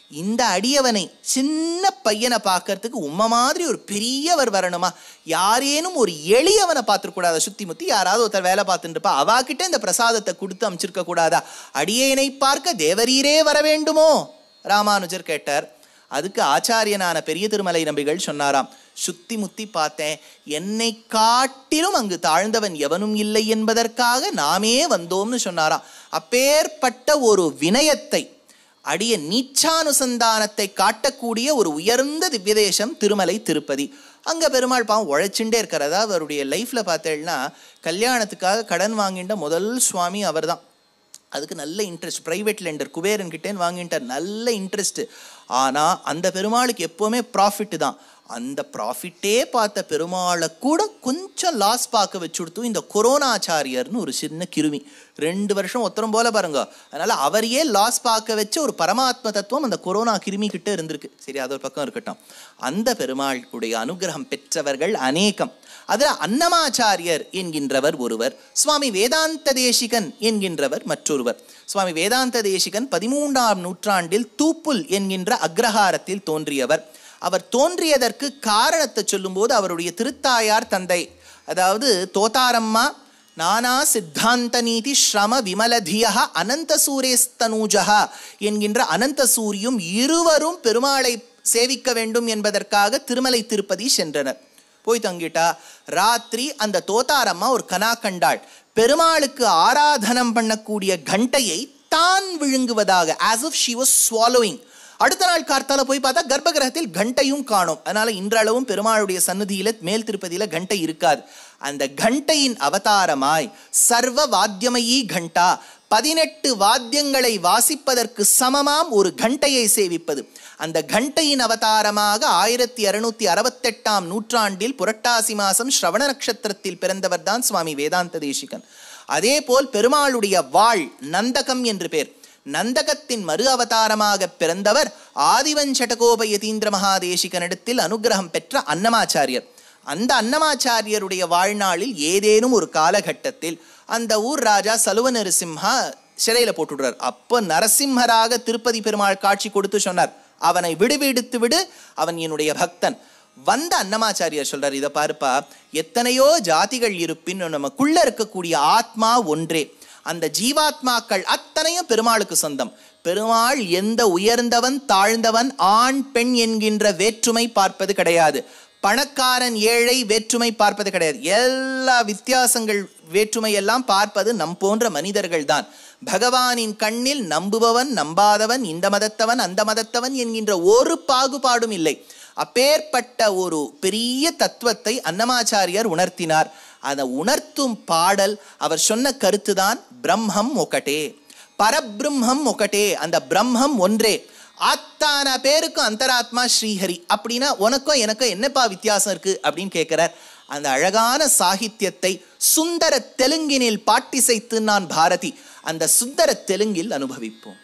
இந்த அடியவனை சின்ன பையனை பார்க்கறதுக்கு உம்ம மாதிரி ஒரு பெரியவர் வரணுமா யாரேனும் ஒரு எளியவனை பார்த்துருக்கூடாதா சுத்தி முத்தி யாராவது ஒருத்தர் வேலை பார்த்துட்டு இருப்பா அவாக்கிட்ட இந்த பிரசாதத்தை கொடுத்து அமைச்சிருக்க கூடாதா அடியேனை பார்க்க தேவரீரே வர வேண்டுமோ ராமானுஜர் கேட்டார் அதுக்கு ஆச்சாரியனான பெரிய திருமலை நம்பிகள் சொன்னாராம் சுத்தி முத்தி பார்த்தேன் என்னை காட்டிலும் அங்கு தாழ்ந்தவன் எவனும் இல்லை என்பதற்காக நாமே வந்தோம்னு சொன்னாராம் அப்பேற்பட்ட ஒரு வினயத்தை அடிய நீச்சானுசந்தானத்தை காட்டக்கூடிய ஒரு உயர்ந்த திவ்யதேசம் திருமலை திருப்பதி அங்கே பெருமாள் பாவம் உழைச்சுட்டே இருக்கிறதா அவருடைய லைஃப்பில் பார்த்தேன்னா கல்யாணத்துக்காக கடன் வாங்கிட்ட முதல் சுவாமி அவர்தான் அதுக்கு நல்ல இன்ட்ரெஸ்ட் ப்ரைவேட் லெண்டர் குபேரன் கிட்டேன்னு வாங்கிட்டார் நல்ல இன்ட்ரெஸ்ட் ஆனால் அந்த பெருமாளுக்கு எப்போவுமே ப்ராஃபிட் தான் அந்த ப்ராஃபிட்டே பார்த்த பெருமாளை கூட கொஞ்சம் லாஸ் பார்க்க வச்சுடுத்து இந்த கொரோனாச்சாரியர்னு ஒரு சின்ன கிருமி ரெண்டு வருஷம் ஒத்தரம் போல பாருங்க அதனால அவரையே லாஸ் பார்க்க வச்ச ஒரு பரமாத்ம தத்துவம் அந்த கொரோனா கிருமி கிட்ட இருந்திருக்கு சரி அது ஒரு பக்கம் இருக்கட்டும் அந்த பெருமாளுடைய அனுகிரகம் பெற்றவர்கள் அநேகம் அதில் அன்னமாச்சாரியர் என்கின்றவர் ஒருவர் சுவாமி வேதாந்த தேசிகன் என்கின்றவர் மற்றொருவர் சுவாமி வேதாந்த தேசிகன் பதிமூன்றாம் நூற்றாண்டில் தூப்புல் என்கின்ற அக்ரஹாரத்தில் தோன்றியவர் அவர் தோன்றியதற்கு காரணத்தை சொல்லும்போது அவருடைய திருத்தாயார் தந்தை அதாவது தோத்தாரம்மா நானா சித்தாந்த நீதி ஸ்ரம விமலதியா அனந்த சூரேஸ்தனூஜா என்கின்ற அனந்த சூரியும் இருவரும் பெருமாளை சேவிக்க வேண்டும் என்பதற்காக திருமலை திருப்பதி சென்றனர் போய் தங்கிட்டா ராத்திரி அந்த தோத்தாரம்மா ஒரு கனா கண்டாள் பெருமாளுக்கு ஆராதனம் பண்ணக்கூடிய கண்டையை தான் விழுங்குவதாக as if she was swallowing அடுத்த நாள் கார்த்தால போய் பார்த்தா கர்ப்பகிரகத்தில் கண்டையும் காணும் அதனால இன்றளவும் பெருமாளுடைய சன்னதியில மேல் திருப்பதியில கண்டை இருக்காது அந்த கண்டையின் அவதாரமாய் சர்வ வாத்தியமயி கண்டா பதினெட்டு வாத்தியங்களை வாசிப்பதற்கு சமமாம் ஒரு கண்டையை சேவிப்பது அந்த கண்டையின் அவதாரமாக ஆயிரத்தி இருநூத்தி அறுபத்தெட்டாம் நூற்றாண்டில் புரட்டாசி மாசம் ஸ்ரவண நட்சத்திரத்தில் பிறந்தவர் தான் சுவாமி வேதாந்த தேசிகன் அதே போல் பெருமாளுடைய வாழ் நந்தகம் என்று பேர் நந்தகத்தின் மறு அவதாரமாக பிறந்தவர் ஆதிவன் சடகோப யதீந்திர மகாதேசிகனிடத்தில் அனுகிரகம் பெற்ற அன்னமாச்சாரியர் அந்த அன்னமாச்சாரியருடைய வாழ்நாளில் ஏதேனும் ஒரு காலகட்டத்தில் அந்த ஊர் ராஜா சலுவ நரசிம்ஹா சிறையில் போட்டுடுறார் அப்போ நரசிம்மராக திருப்பதி பெருமாள் காட்சி கொடுத்து சொன்னார் அவனை விடுவிடுத்து விடு அவன் என்னுடைய பக்தன் வந்த அன்னமாச்சாரியர் சொல்றார் இதை பாருப்பா எத்தனையோ ஜாதிகள் இருப்பின் நமக்குள்ள இருக்கக்கூடிய ஆத்மா ஒன்றே அந்த ஜீவாத்மாக்கள் அத்தனையும் பெருமாளுக்கு சொந்தம் பெருமாள் எந்த உயர்ந்தவன் தாழ்ந்தவன் ஆண் பெண் என்கின்ற வேற்றுமை பார்ப்பது கிடையாது பணக்காரன் ஏழை வேற்றுமை பார்ப்பது கிடையாது எல்லா வித்தியாசங்கள் வேற்றுமை எல்லாம் பார்ப்பது நம் போன்ற மனிதர்கள் தான் பகவானின் கண்ணில் நம்புபவன் நம்பாதவன் இந்த மதத்தவன் அந்த மதத்தவன் என்கின்ற ஒரு பாகுபாடும் இல்லை அப்பேற்பட்ட ஒரு பெரிய தத்துவத்தை அன்னமாச்சாரியர் உணர்த்தினார் அதை உணர்த்தும் பாடல் அவர் சொன்ன கருத்துதான் பிரம்மம் ஒக்கட்டே பரபிரம்மம் ஒக்கட்டே அந்த பிரம்மம் ஒன்றே அத்தான பேருக்கும் அந்தராத்மா ஸ்ரீஹரி அப்படின்னா உனக்கும் எனக்கும் என்னப்பா வித்தியாசம் இருக்கு அப்படின்னு கேட்கிறார் அந்த அழகான சாகித்யத்தை சுந்தர தெலுங்கினில் பாட்டிசைத்து நான் பாரதி அந்த சுந்தர தெலுங்கில் அனுபவிப்போம்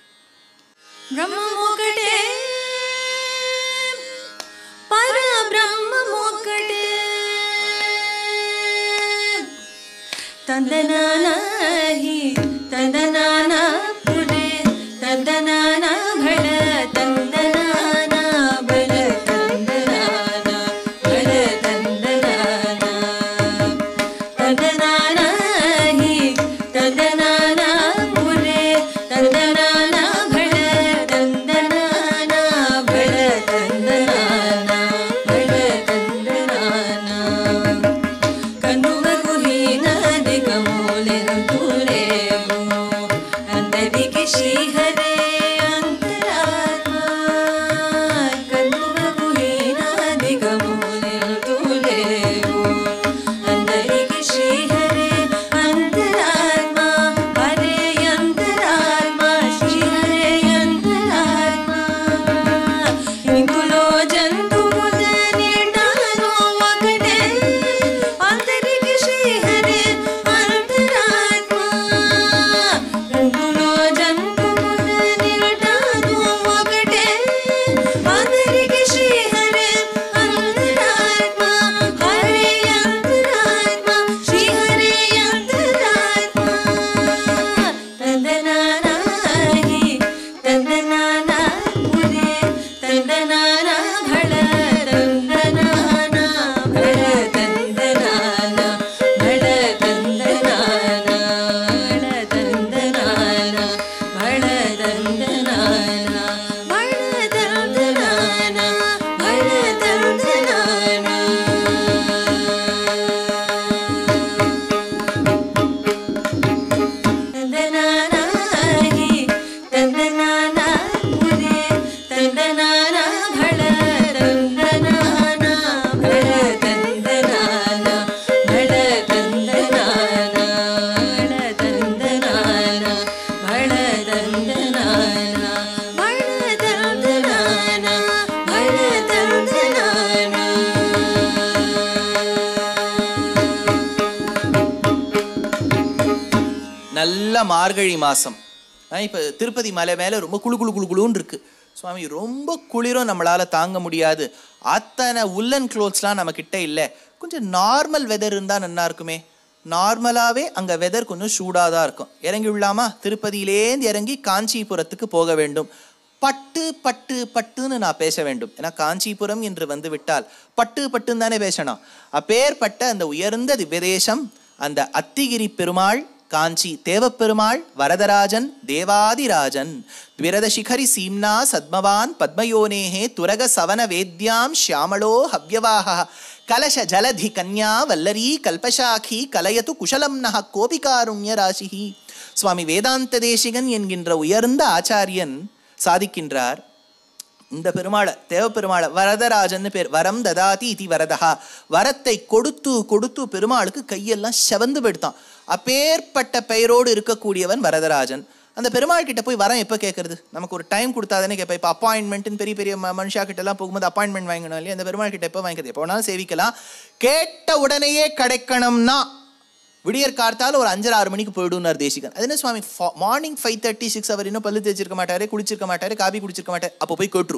బ్రహ్మమొకటే పరబ్రహ్మమొకటే తందనానాహి తందనానా పురే తందనానా భళ తందనానా బల తందనానా బల తందనానా తందనానాహి తందనానా పురే తందనానా భళ తందనానా బల తందనానా బల తందనానా కన్నువ గుహీనాదిక మూలెంతులేవు అందరికి శ్రీహరే అంతరాత్మ కన్నువ గుహీనాదిక మూలెంతులేవు అందరికి శ్రీహరే అంతరాత్మ హరే అంతరాత్మ శ్రీహరే అంతరాత్మ ఇందులో జంతువు నీడాను ఒకటే అందరికి శ్రీహరే అంతరాత్మ ఇందులో జంతువు நல்ல மார்கழி மாசம் இப்போ திருப்பதி மலை மேலே ரொம்ப குளு குளு குளு குளுன்னு இருக்கு சுவாமி ரொம்ப குளிரும் நம்மளால தாங்க முடியாது அத்தனை உல்லன் க்ளோத்ஸ்லாம் நம்ம கிட்ட இல்லை கொஞ்சம் நார்மல் வெதர் இருந்தால் நல்லா இருக்குமே நார்மலாகவே அங்கே வெதர் கொஞ்சம் சூடாக தான் இருக்கும் இறங்கி விடலாமா திருப்பதியிலேருந்து இறங்கி காஞ்சிபுரத்துக்கு போக வேண்டும் பட்டு பட்டு பட்டுன்னு நான் பேச வேண்டும் ஏன்னா காஞ்சிபுரம் என்று வந்து விட்டால் பட்டு பட்டுன்னு தானே பேசணும் அப்பேற்பட்ட அந்த உயர்ந்த திவ்யதேசம் அந்த அத்திகிரி பெருமாள் காஞ்சி தேவப்பெருமாள் வரதராஜன் தேவாதிராஜன் விரத சிகரி சீம்னா சத்மவான் பத்மயோனேஹே துரக சவன வேத்யாம் ஷியாமளோ ஹவ்யவாக கலச ஜலதி கன்யா வல்லரி கல்பசாகி கலயது குஷலம் நக கோபிகாருண்ய ராசிஹி சுவாமி வேதாந்த தேசிகன் என்கின்ற உயர்ந்த ஆச்சாரியன் சாதிக்கின்றார் இந்த பெருமாளை தேவப்பெருமாளை வரதராஜன் பேர் வரம் ததாதி இதி வரதா வரத்தை கொடுத்து கொடுத்து பெருமாளுக்கு கையெல்லாம் செவந்து போயிடுத்தான் அப்பேற்பட்ட பெயரோடு இருக்கக்கூடியவன் வரதராஜன் அந்த பெருமாள் கிட்ட போய் வரம் எப்போ கேட்கறது நமக்கு ஒரு டைம் கொடுத்தாதானே கேட்பேன் இப்போ அப்பாயின்மெண்ட்னு பெரிய பெரிய ம- மனுஷா கிட்ட எல்லாம் போகும்போது அப்பாயின்மெண்ட் வாங்கணும் இல்லையா அந்த பெருமாள் கிட்ட எப்போ வாங்கிக்கிறது எப்போ வேணாலும் சேவிக்கலாம் கேட்ட உடனேயே கிடைக்கணும்னா விடியற் கார்த்தால ஒரு அஞ்சரை ஆறு மணிக்கு போயிடுனார் தேசிகன் அது என்ன சுவாமி மார்னிங் ஃபைவ் தேர்ட்டி சிக்ஸ் அவர் இன்னும் பல்லு தேய்ச்சிருக்க மாட்டாரு குளிச்சிருக்க மாட்டாரு காபி குடிச்சிருக்க மாட்டாரு அப்போ போய் கேட்டுரு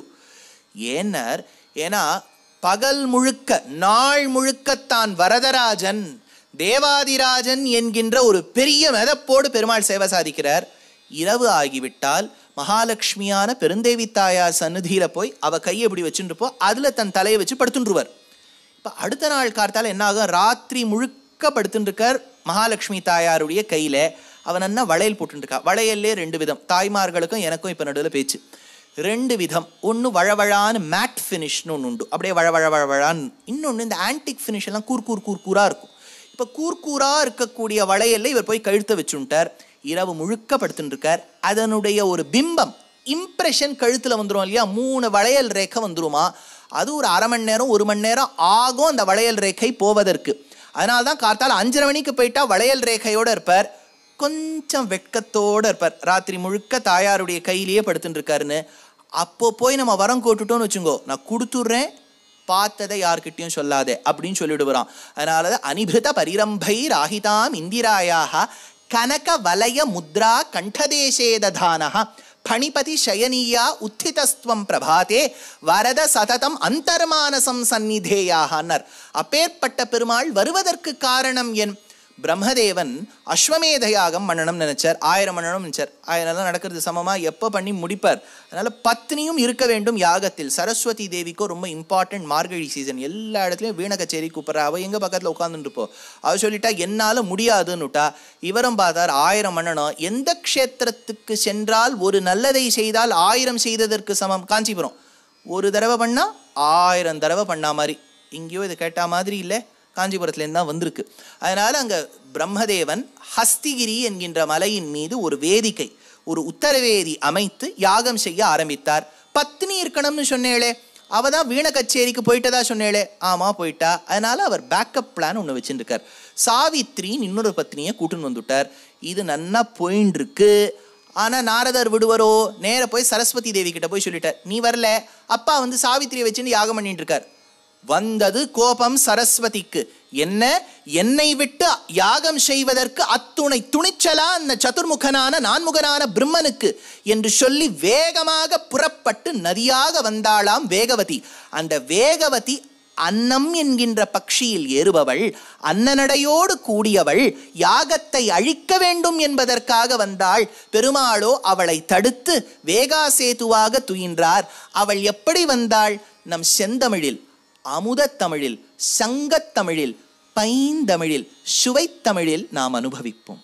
ஏன்னர் ஏன்னா பகல் முழுக்க நாள் முழுக்கத்தான் வரதராஜன் தேவாதிராஜன் என்கின்ற ஒரு பெரிய மெதப்போடு பெருமாள் சேவை சாதிக்கிறார் இரவு ஆகிவிட்டால் மகாலட்சுமியான பெருந்தேவி தாயார் சந்நிதியில போய் அவ கையை இப்படி வச்சுருப்போ அதுல தன் தலையை வச்சு படுத்துட்டுருவார் இப்போ அடுத்த நாள் கார்த்தால என்ன ஆகும் ராத்திரி முழுக்க படுத்துட்டு இருக்கார் மகாலட்சுமி தாயாருடைய கையில அவன் என்ன வளையல் போட்டுருக்கா வளையல்லே ரெண்டு விதம் தாய்மார்களுக்கும் எனக்கும் இப்போ நடுவில் பேச்சு ரெண்டு விதம் ஒன்று வழவழான்னு மேட் ஃபினிஷ்னு ஒன்று உண்டு அப்படியே வழ வழ வழவழான்னு இன்னொன்று இந்த ஆன்டிக் ஃபினிஷ் எல்லாம் கூர் கூர் கூர் கூராக இருக்கும் இப்போ கூர்கூராக இருக்கக்கூடிய வளையல்ல இவர் போய் கழுத்தை வச்சுட்டார் இரவு முழுக்க படுத்துட்டு இருக்கார் அதனுடைய ஒரு பிம்பம் இம்ப்ரெஷன் கழுத்தில் வந்துரும் இல்லையா மூணு வளையல் ரேகை வந்துருமா அது ஒரு அரை மணி நேரம் ஒரு மணி நேரம் ஆகும் அந்த வளையல் ரேகை போவதற்கு அதனால தான் கார்த்தால அஞ்சரை மணிக்கு போயிட்டா வளையல் ரேகையோட இருப்பார் கொஞ்சம் வெட்கத்தோட இருப்பார் ராத்திரி முழுக்க தாயாருடைய கையிலேயே படுத்துட்டு இருக்காருன்னு அப்போ போய் நம்ம வரம் கோட்டுட்டோம்னு வச்சுங்கோ நான் கொடுத்துட்றேன் பார்த்ததை யார்கிட்டயும் சொல்லாதே அப்படின்னு சொல்லிடுவான் அதனால தான் அனிபிருத பரிரம்பை ராகிதாம் இந்திராயாக கனக வலய முத்ரா கண்டதேசே ததானஹ பணிபதி சயனீயா உத்திதஸ்துவம் பிரபாதே வரத சததம் அந்தர்மானசம் சந்நிதேயாகன்னர் அப்பேற்பட்ட பெருமாள் வருவதற்கு காரணம் என் பிரம்மதேவன் அஸ்வமேத யாகம் பண்ணணும்னு நினைச்சார் ஆயிரம் பண்ணணும்னு நினைச்சார் ஆயிரம் நடக்கிறது சமமா எப்போ பண்ணி முடிப்பார் அதனால பத்னியும் இருக்க வேண்டும் யாகத்தில் சரஸ்வதி தேவிக்கோ ரொம்ப இம்பார்ட்டன்ட் மார்கழி சீசன் எல்லா இடத்துலையும் வீண கச்சேரி கூப்பிட்றா அவ எங்க பக்கத்தில் உட்காந்துட்டு இருப்போம் அவ சொல்லிட்டா என்னால முடியாதுன்னுட்டா இவரும் பார்த்தார் ஆயிரம் பண்ணணும் எந்த க்ஷேத்திரத்துக்கு சென்றால் ஒரு நல்லதை செய்தால் ஆயிரம் செய்ததற்கு சமம் காஞ்சிபுரம் ஒரு தடவை பண்ணா ஆயிரம் தடவை பண்ணா மாதிரி இங்கேயோ இது கேட்டா மாதிரி இல்லை காஞ்சிபுரத்துலேருந்து தான் வந்திருக்கு அதனால் அங்கே பிரம்மதேவன் ஹஸ்திகிரி என்கின்ற மலையின் மீது ஒரு வேதிக்கை ஒரு உத்தரவேதி அமைத்து யாகம் செய்ய ஆரம்பித்தார் பத்னி இருக்கணும்னு சொன்னேளே அவ தான் வீண கச்சேரிக்கு போயிட்டதா சொன்னேளே ஆமா போயிட்டா அதனால அவர் பேக்கப் பிளான் ஒன்று வச்சுருக்கார் சாவித்ரின்னு இன்னொரு பத்னியை கூட்டுன்னு வந்துட்டார் இது நன்னா போயின்னு இருக்கு ஆனா நாரதர் விடுவரோ நேர போய் சரஸ்வதி தேவி கிட்ட போய் சொல்லிட்டார் நீ வரல அப்பா வந்து சாவித்திரியை வச்சுன்னு யாகம் பண்ணிட்டு இருக்கார் வந்தது கோபம் சரஸ்வதிக்கு என்ன என்னை விட்டு யாகம் செய்வதற்கு அத்துணை துணிச்சலா அந்த சதுர்முகனான நான்முகனான பிரம்மனுக்கு என்று சொல்லி வேகமாக புறப்பட்டு நதியாக வந்தாளாம் வேகவதி அந்த வேகவதி அன்னம் என்கின்ற பக்ஷியில் ஏறுபவள் அன்னநடையோடு கூடியவள் யாகத்தை அழிக்க வேண்டும் என்பதற்காக வந்தாள் பெருமாளோ அவளை தடுத்து வேகாசேதுவாக துயின்றார் அவள் எப்படி வந்தாள் நம் செந்தமிழில் அமுதத் தமிழில் சங்கத் தமிழில் பைந்தமிழில் சுவைத்தமிழில் நாம் அனுபவிப்போம்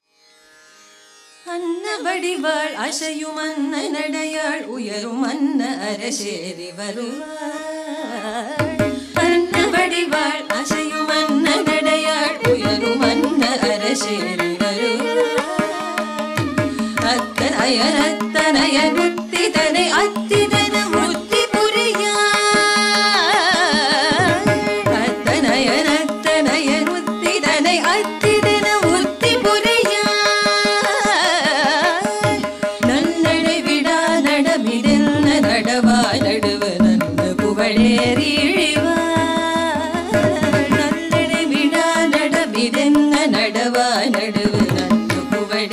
அன்ன வடிவாள் அசையும் அன்ன நடையாள் உயரும் அன்ன அரசேரி வருவாள் அன்ன வடிவாள் அசையும் அன்ன நடையாள் உயரும் அன்ன அரசேரி வருவாள் அத்தனயனத்தனய முத்திதனை அத்திதன முத்தி புரியாள் அத்தனயனத்தனய முத்திதனை அத்திதன முத்தி புரியாள் நன்னடை விடா நடமிதென்ன நடவா நடுவு நன்ன புகழேறி இழிவாள் நன்னடை விடா நடமிதென்ன நடவா நடுவு நன்ன புகழேறி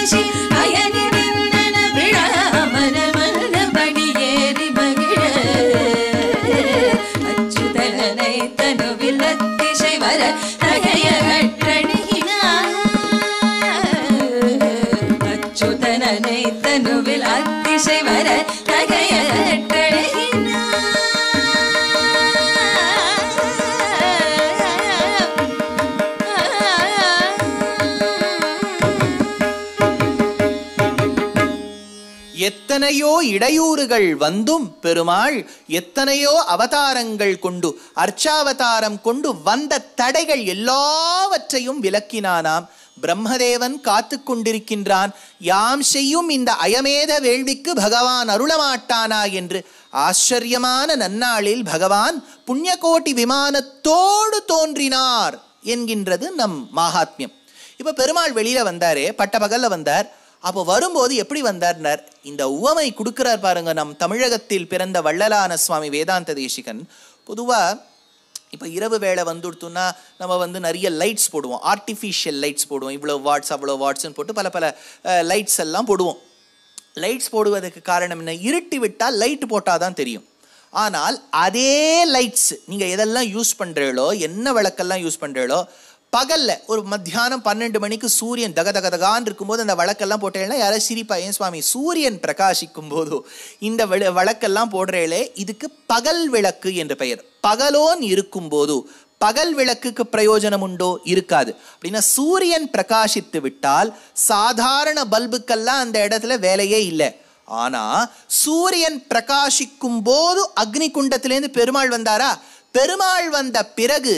வீசி அயனிருந்தன விழா மனமல்லபடி ஏறி மகிழ அச்சுதலனை தனுவில் அத்திசை வர தகைய கற்றணியினார் அச்சுதலனை தனுவில் அத்திசை வர தகைய எத்தனையோ இடையூறுகள் வந்தும் பெருமாள் எத்தனையோ அவதாரங்கள் கொண்டு அர்ச்சாவதாரம் கொண்டு வந்த தடைகள் எல்லாவற்றையும் விலக்கினானாம் பிரம்மதேவன் காத்து கொண்டிருக்கின்றான் யாம் செய்யும் இந்த அயமேத வேள்விக்கு பகவான் அருளமாட்டானா என்று ஆச்சரியமான நன்னாளில் பகவான் புண்ணியகோட்டி விமானத்தோடு தோன்றினார் என்கின்றது நம் மகாத்மியம் இப்ப பெருமாள் வெளியில வந்தாரே பட்ட பகல்ல வந்தார் அப்போ வரும்போது எப்படி வந்தார்னார் இந்த உவமை கொடுக்கிறார் பாருங்க நம் தமிழகத்தில் பிறந்த வள்ளலான சுவாமி வேதாந்த தேசிகன் பொதுவா இப்போ இரவு வேளை வந்துடுத்துன்னா நம்ம வந்து நிறைய லைட்ஸ் போடுவோம் ஆர்டிஃபிஷியல் லைட்ஸ் போடுவோம் இவ்வளோ வாட்ஸ் அவ்வளோ வாட்ஸ்னு போட்டு பல பல லைட்ஸ் எல்லாம் போடுவோம் லைட்ஸ் போடுவதற்கு காரணம் என்ன இருட்டி விட்டால் லைட் போட்டால் தான் தெரியும் ஆனால் அதே லைட்ஸ் நீங்கள் எதெல்லாம் யூஸ் பண்ணுறீங்களோ என்ன விளக்கெல்லாம் யூஸ் பண்ணுறீங்களோ பகல்ல ஒரு மத்தியானம் பன்னெண்டு மணிக்கு சூரியன் தக தக தகான்னு இருக்கும்போது அந்த வழக்கெல்லாம் போட்டேன்னா யாராவது சிரிப்பா ஏன் சுவாமி சூரியன் பிரகாசிக்கும் போதோ இந்த விள- வழக்கெல்லாம் போடுறேளே இதுக்கு பகல் விளக்கு என்று பெயர் பகலோன் இருக்கும்போது பகல் விளக்குக்கு பிரயோஜனம் உண்டோ இருக்காது அப்படின்னா சூரியன் பிரகாசித்து விட்டால் சாதாரண பல்புக்கெல்லாம் அந்த இடத்துல வேலையே இல்லை ஆனா சூரியன் பிரகாசிக்கும் போது அக்னி குண்டத்திலேருந்து பெருமாள் வந்தாரா பெருமாள் வந்த பிறகு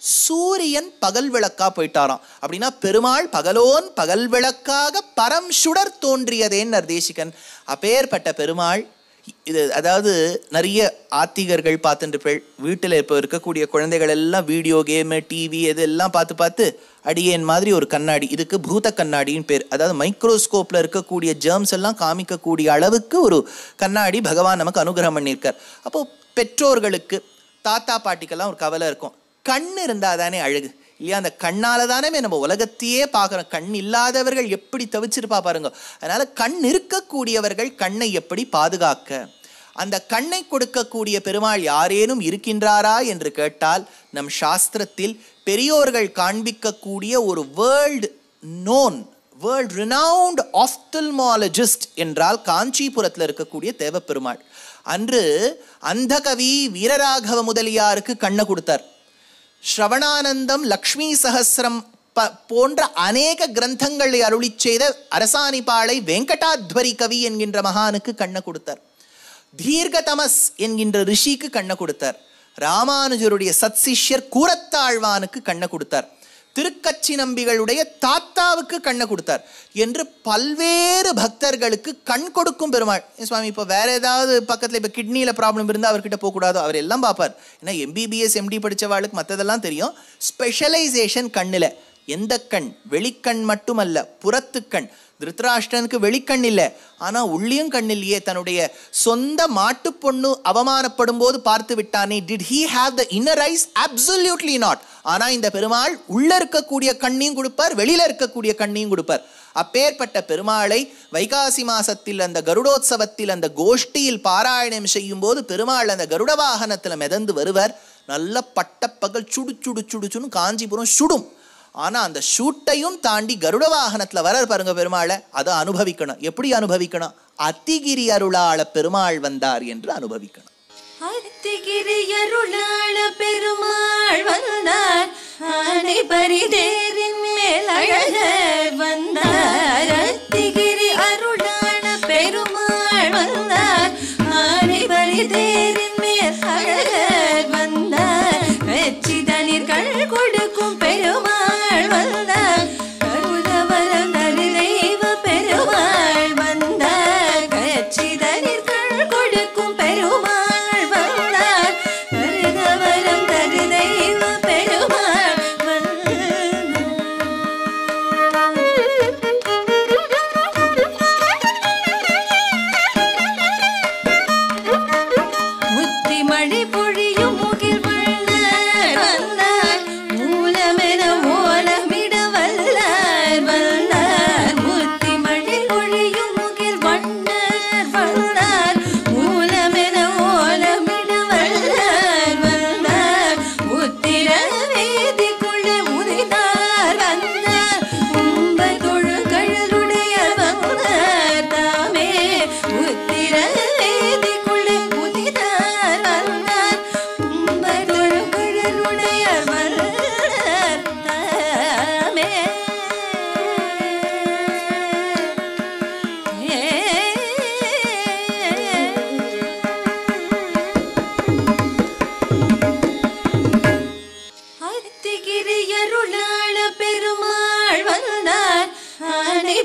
சூரியன் பகல் விளக்கா போயிட்டாராம் அப்படின்னா பெருமாள் பகலோன் பகல் விளக்காக பரம் சுடர் தோன்றியதேன்னு தேசிகன் அப்பேற்பட்ட பெருமாள் இது அதாவது நிறைய ஆத்திகர்கள் பார்த்துட்டு வீட்டில் இப்போ இருக்கக்கூடிய குழந்தைகள் எல்லாம் வீடியோ கேமு டிவி இதெல்லாம் பார்த்து பார்த்து அடியேன் மாதிரி ஒரு கண்ணாடி இதுக்கு பூத கண்ணாடின்னு பேர் அதாவது மைக்ரோஸ்கோப்பில் இருக்கக்கூடிய ஜெர்ம்ஸ் எல்லாம் காமிக்கக்கூடிய அளவுக்கு ஒரு கண்ணாடி பகவான் நமக்கு அனுகிரகம் பண்ணியிருக்கார் அப்போ பெற்றோர்களுக்கு தாத்தா பாட்டிக்கெல்லாம் ஒரு கவலை இருக்கும் கண் இருந்தால் தானே அழகு இல்லையா அந்த கண்ணால தானே நம்ம உலகத்தையே பார்க்குறோம் கண் இல்லாதவர்கள் எப்படி தவிச்சிருப்பா பாருங்க அதனால கண் இருக்கக்கூடியவர்கள் கண்ணை எப்படி பாதுகாக்க அந்த கண்ணை கொடுக்கக்கூடிய பெருமாள் யாரேனும் இருக்கின்றாரா என்று கேட்டால் நம் சாஸ்திரத்தில் பெரியோர்கள் காண்பிக்கக்கூடிய ஒரு world known world renowned ophthalmologist என்றால் காஞ்சிபுரத்தில் இருக்கக்கூடிய தேவப்பெருமாள் அன்று அந்த கவி வீரராகவ முதலியாருக்கு கண்ணை கொடுத்தார் ஸ்ரவணானந்தம் லக்ஷ்மி சகசிரம் ப போன்ற அநேக கிரந்தங்களை அருளிச் செய்த அரசாணிபாளை வெங்கடாத்வரி கவி என்கின்ற மகானுக்கு கண்ணை கொடுத்தார் தீர்க்கதமஸ் என்கின்ற ரிஷிக்கு கண்ணை கொடுத்தார் ராமானுஜருடைய சத்சிஷ்யர் கூரத்தாழ்வானுக்கு கண்ணை கொடுத்தார் திருக்கச்சி நம்பிகளுடைய தாத்தாவுக்கு கண்ணை கொடுத்தார் என்று பல்வேறு பக்தர்களுக்கு கண் கொடுக்கும் பெருமாள் ஏன் சுவாமி இப்போ வேற ஏதாவது பக்கத்தில் இப்போ கிட்னியில் ப்ராப்ளம் இருந்தால் அவர்கிட்ட போகக்கூடாதோ அவர் எல்லாம் பார்ப்பார் ஏன்னா எம்பிபிஎஸ் எம்டி படித்தவாளுக்கு மற்றதெல்லாம் தெரியும் ஸ்பெஷலைசேஷன் கண்ணில் எந்த கண் வெளிக்கண் மட்டுமல்ல புறத்து கண் திருத்தராஷ்டிரனுக்கு வெளிக்கண் இல்லை ஆனால் உள்ளியும் கண் இல்லையே தன்னுடைய சொந்த மாட்டு பொண்ணு அவமானப்படும் போது பார்த்து விட்டானே did he have the inner eyes absolutely not ஆனால் இந்த பெருமாள் உள்ள இருக்கக்கூடிய கண்ணையும் கொடுப்பார் வெளியில இருக்கக்கூடிய கண்ணையும் கொடுப்பார் அப்பேற்பட்ட பெருமாளை வைகாசி மாசத்தில் அந்த கருடோத்சவத்தில் அந்த கோஷ்டியில் பாராயணம் செய்யும் போது பெருமாள் அந்த கருட வாகனத்தில் மிதந்து வருவர் நல்ல பட்டப்பகல் சுடு சுடு சுடுச்சுன்னு காஞ்சிபுரம் சுடும் ஆனா அந்த ஷூட்டையும் தாண்டி கருட வாகனத்துல வரார் பாருங்க பெருமாளை அதை அனுபவிக்கணும் எப்படி அனுபவிக்கணும் அத்திகிரி அருளாள பெருமாள் வந்தார் என்று அனுபவிக்கணும் அத்திகிரி அருளாள பெருமாள் வந்தார் ஆனை பரிதேரின் மேல் அழகர் வந்தார் அத்திகிரி அருளாள பெருமாள் வந்தார் ஆனை பரிதேரின் மேல் அழகர் வந்தார் வெச்சிதனிர்கள் கொடுக்கும் பெருமாள் வந்தார் கருதவரம் தரு தெய்வ பெருமாள் வந்தார் கச்சிதனிர்கள் கொடுக்கும் பெருமாள் வந்தார் கருதவரம் தரு தெய்வ பெருமாள் வந்தார்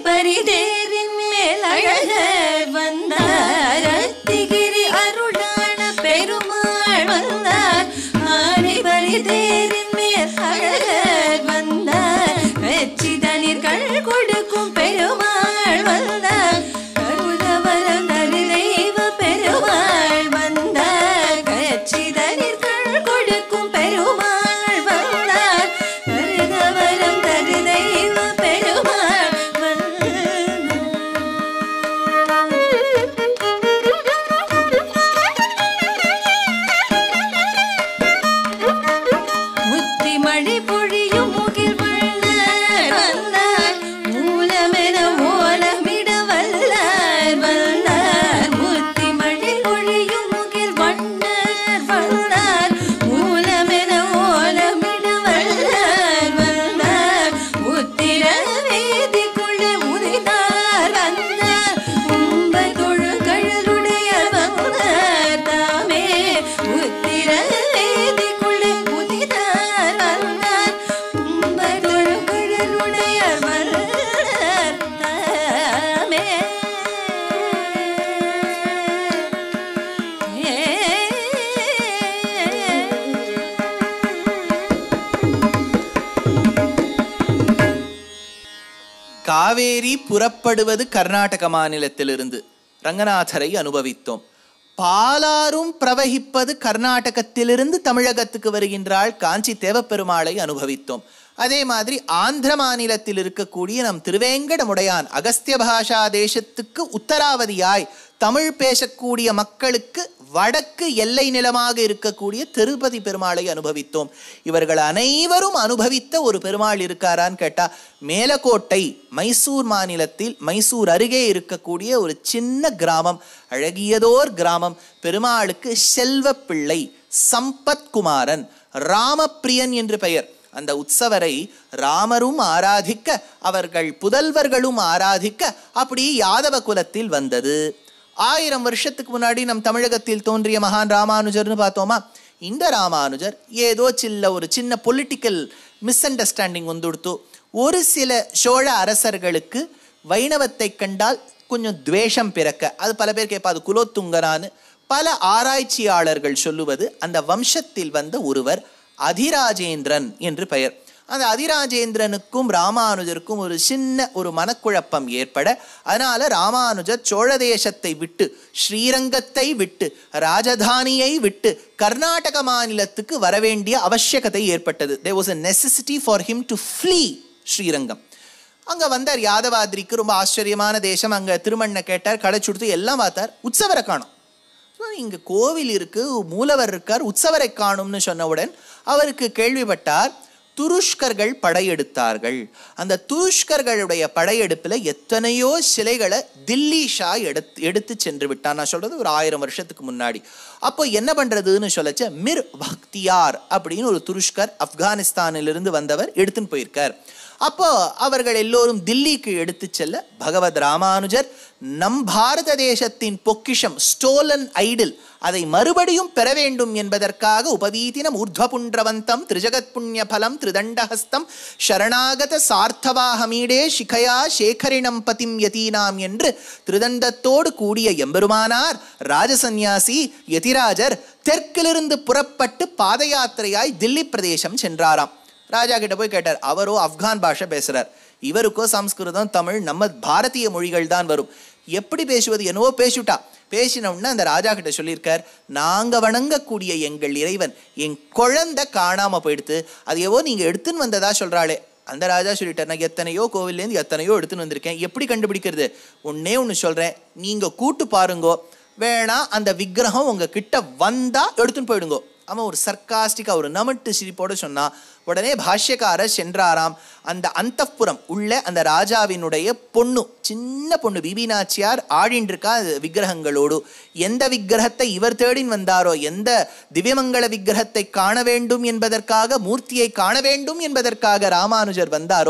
பரிதேரின் மேல் அழகர் வந்தார் அத்திகிரி அருளான பெருமாள் வந்தார் ஆனை பரிதேரின் மேல் அழகர் வந்தார் வெச்சிதனிர்கள் கொடுக்கும் பெருமாள் வந்தார் கருதவரம் தரு தெய்வ பெருமாள் வந்தார் கச்சிதனிர்கள் கொடுக்கும் பெருமாள் வந்தார் கருதவரம் தரு தெய்வ பெருமாள் முத்தி மழை பொழியும் முகில் வண்ணர் வந்தார் மூலமென ஓலமிட வல்லார் வந்தார் முத்தி மழை பொழியும் முகில் வண்ணர் வந்தார் மூலமென ஓலமிட வல்லார் வந்தார் உத்திர வேதிக்குள்ளே உதித்தார் வந்தார் உம்பதொழு கழலுடைய வந்தார் தாமே உத்திர வேதிக்குள்ளே உதித்தார் வந்தார் உம்பதொழு கழலுடைய வந்தார் தாமே காவேரி புறப்படுவது கர்நாடக மாநிலத்திலிருந்து ரங்கநாதரை அனுபவித்தோம் பாலாரும் பிரவகிப்பது கர்நாடகத்திலிருந்து தமிழகத்துக்கு வருகின்றாள் காஞ்சி தேவப்பெருமாளை அனுபவித்தோம் அதே மாதிரி ஆந்திர மாநிலத்தில் இருக்கக்கூடிய நம் திருவேங்கடமுடையான் அகஸ்திய பாஷா தேசத்துக்கு உத்தராவதியாய் தமிழ் பேசக்கூடிய மக்களுக்கு வடக்கு எல்லை நிலமாக இருக்கக்கூடிய திருப்பதி பெருமாளை அனுபவித்தோம் இவர்கள் அனைவரும் அனுபவித்த ஒரு பெருமாள் இருக்காரான்னு கேட்டா மேலக்கோட்டை மைசூர் மாநிலத்தில் மைசூர் அருகே இருக்கக்கூடிய ஒரு சின்ன கிராமம் அழகியதோர் கிராமம் பெருமாளுக்கு செல்வப்பிள்ளை சம்பத்குமாரன் ராமப்பிரியன் என்று பெயர் அந்த உற்சவரை ராமரும் ஆராதிக்க அவர்கள் புதல்வர்களும் ஆராதிக்க அப்படி யாதவ குலத்தில் வந்தது ஆயிரம் வருஷத்துக்கு முன்னாடி நம் தமிழகத்தில் தோன்றிய மகான் ராமானுஜர்னு பார்த்தோமா இந்த ராமானுஜர் ஏதோ சில்ல ஒரு சின்ன பொலிட்டிக்கல் மிஸ் அண்டர்ஸ்டாண்டிங் வந்துடுத்து ஒரு சில சோழ அரசர்களுக்கு வைணவத்தை கண்டால் கொஞ்சம் துவேஷம் பிறக்க அது பல பேர் கேட்பா அது குலோத்துங்கரான்னு பல ஆராய்ச்சியாளர்கள் சொல்லுவது அந்த வம்சத்தில் வந்த ஒருவர் அதிராஜேந்திரன் என்று பெயர் அந்த அதிராஜேந்திரனுக்கும் ராமானுஜருக்கும் ஒரு சின்ன ஒரு மனக்குழப்பம் ஏற்பட அதனால ராமானுஜர் சோழ தேசத்தை விட்டு ஸ்ரீரங்கத்தை விட்டு ராஜதானியை விட்டு கர்நாடக மாநிலத்துக்கு வரவேண்டிய அவசியகதை ஏற்பட்டது they was a necessity for him to flee Srirangam அங்கே வந்தார் யாதவாதிரிக்கு ரொம்ப ஆச்சரியமான தேசம் அங்கே திருமண்ணை கேட்டார் கடை சுடுத்து எல்லாம் பார்த்தார் உற்சவரை காணும் இங்கே கோவில் இருக்கு மூலவர் இருக்கார் உற்சவரை காணும்னு சொன்னவுடன் அவருக்கு கேள்விப்பட்டார் துருஷ்கர்கள் படையெடுத்தார்கள் அந்த துருஷ்கர்களுடைய படையெடுப்பில் எத்தனையோ சிலைகளை தில்லி ஷா எடுத்து எடுத்து சென்று விட்டான் நான் சொல்றது ஒரு ஆயிரம் வருஷத்துக்கு முன்னாடி அப்போ என்ன பண்றதுன்னு சொல்லச்ச மிர் பக்தியார் அப்படின்னு ஒரு துருஷ்கர் ஆப்கானிஸ்தானிலிருந்து வந்தவர் எடுத்துன்னு போயிருக்கார் அப்போ அவர்கள் எல்லோரும் தில்லிக்கு எடுத்து செல்ல பகவத் ராமானுஜர் நம் பாரத தேசத்தின் பொக்கிஷம் ஸ்டோலன் ஐடில் அதை மறுபடியும் பெற வேண்டும் என்பதற்காக உபவீதினம் ஊர்ಧ್ವபுன்றவந்தம் திரிஜகத் புண்ணிய பலம் திரிதண்டஹஸ்தம் சரணாகத சார்த்தவாகமீடே சிகையா சேகரிணம் பதிம் யதீனாம் என்று திருதண்டத்தோடு கூடிய எம்பெருமானார் ராஜசந்நியாசி யதிராஜர் தெற்கிலிருந்து புறப்பட்டு பாத யாத்திரையாய் தில்லி பிரதேசம் சென்றாராம் ராஜா கிட்ட போய் கேட்டார் அவரோ ஆப்கான் பாஷை பேசுறார் இவருக்கோ சம்ஸ்கிருதம் தமிழ் நம்ம பாரதிய மொழிகள் தான் வரும் எப்படி பேசுவது என்னவோ பேசிவிட்டா பேசினோம்னா அந்த ராஜா கிட்ட சொல்லியிருக்கார் நாங்க வணங்கக்கூடிய எங்கள் இறைவன் என் குழந்தை காணாம போயிடுத்து அது எவோ நீங்க எடுத்துன்னு வந்ததா சொல்றாளே அந்த ராஜா சொல்லிட்டார் நான் எத்தனையோ கோவில்லேருந்து எத்தனையோ எடுத்துன்னு வந்திருக்கேன் எப்படி கண்டுபிடிக்கிறது ஒன்னே ஒன்று சொல்றேன் நீங்க கூட்டு பாருங்கோ வேணா அந்த விக்கிரகம் உங்க கிட்ட வந்தா எடுத்துன்னு போயிடுங்கோ அவன் ஒரு சர்க்காஸ்டிக்கா ஒரு நமட்டு சிரிப்போட சொன்னா உடனே பாஷ்யக்காரர் சென்றாராம் அந்த அந்தப்புறம் உள்ள அந்த ராஜாவினுடைய பொண்ணு சின்ன பொண்ணு பிபி நாச்சியார் ஆடின்னு இருக்கா அது விக்கிரகங்களோடு எந்த விக்கிரகத்தை இவர் தேடின் வந்தாரோ எந்த திவ்யமங்கள விக்கிரகத்தை காண வேண்டும் என்பதற்காக மூர்த்தியை காண வேண்டும் என்பதற்காக ராமானுஜர் வந்தாரோ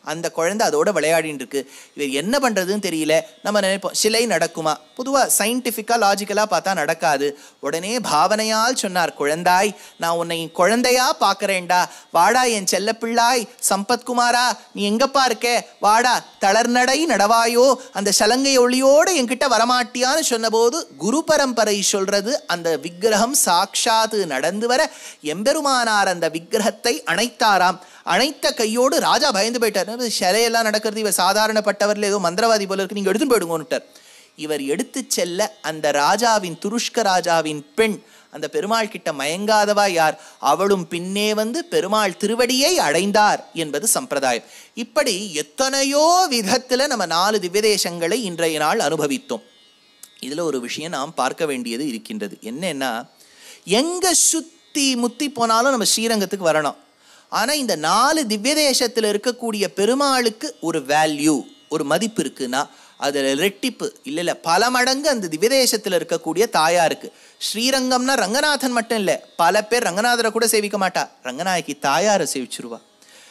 அந்த குழந்தை அதோட விளையாடின்னு இருக்கு இவர் என்ன பண்ணுறதுன்னு தெரியல நம்ம நினைப்போம் சிலை நடக்குமா பொதுவாக சயின்டிஃபிக்காக லாஜிக்கலாக பார்த்தா நடக்காது உடனே பாவனையால் சொன்னார் குழந்தாய் நான் உன்னை குழந்தையா பார்க்கறேன்டா வாடா என் செல்லப்பிள்ளாய் சம்பத்குமாரா நீ எங்கப்பா இருக்க வாடா தளர்நடை நடவாயோ அந்த சலங்கை ஒளியோடு என்கிட்ட வரமாட்டியான்னு சொன்னபோது குரு பரம்பரை சொல்றது அந்த விக்கிரகம் சாக்ஷாத்து நடந்து வர எம்பெருமானார் அந்த விக்கிரகத்தை அணைத்தாராம் அணைத்த கையோடு ராஜா பயந்து போயிட்டார் சிலையெல்லாம் நடக்கிறது இவர் சாதாரணப்பட்டவர்ல ஏதோ மந்திரவாதி போல இருக்கு நீங்க எடுத்துன்னு போயிடுங்கன்னுட்டார் இவர் எடுத்து செல்ல அந்த ராஜாவின் துருஷ்க ராஜாவின் பெண் அந்த பெருமாள் கிட்ட மயங்காதவா யார் அவளும் பின்னே வந்து பெருமாள் திருவடியை அடைந்தார் என்பது சம்பிரதாயம் இப்படி எத்தனையோ விதத்துல நம்ம நாலு திவ்யதேசங்களை இன்றைய நாள் அனுபவித்தோம் இதுல ஒரு விஷயம் நாம் பார்க்க வேண்டியது இருக்கின்றது என்னன்னா எங்க சுத்தி முத்தி போனாலும் நம்ம ஸ்ரீரங்கத்துக்கு வரணும் ஆனா இந்த நாலு திவ்யதேசத்துல இருக்கக்கூடிய பெருமாளுக்கு ஒரு வேல்யூ ஒரு மதிப்பு இருக்குன்னா அதுல ரெட்டிப்பு இல்ல இல்ல பல மடங்கு அந்த திவ்யதேசத்துல இருக்கக்கூடிய தாயாருக்கு ஸ்ரீரங்கம்னா ரங்கநாதன் மட்டும் இல்ல பல பேர் ரங்கநாதரை கூட சேவிக்க மாட்டா ரங்கநாயகி தாயாரை சேவிச்சிருவா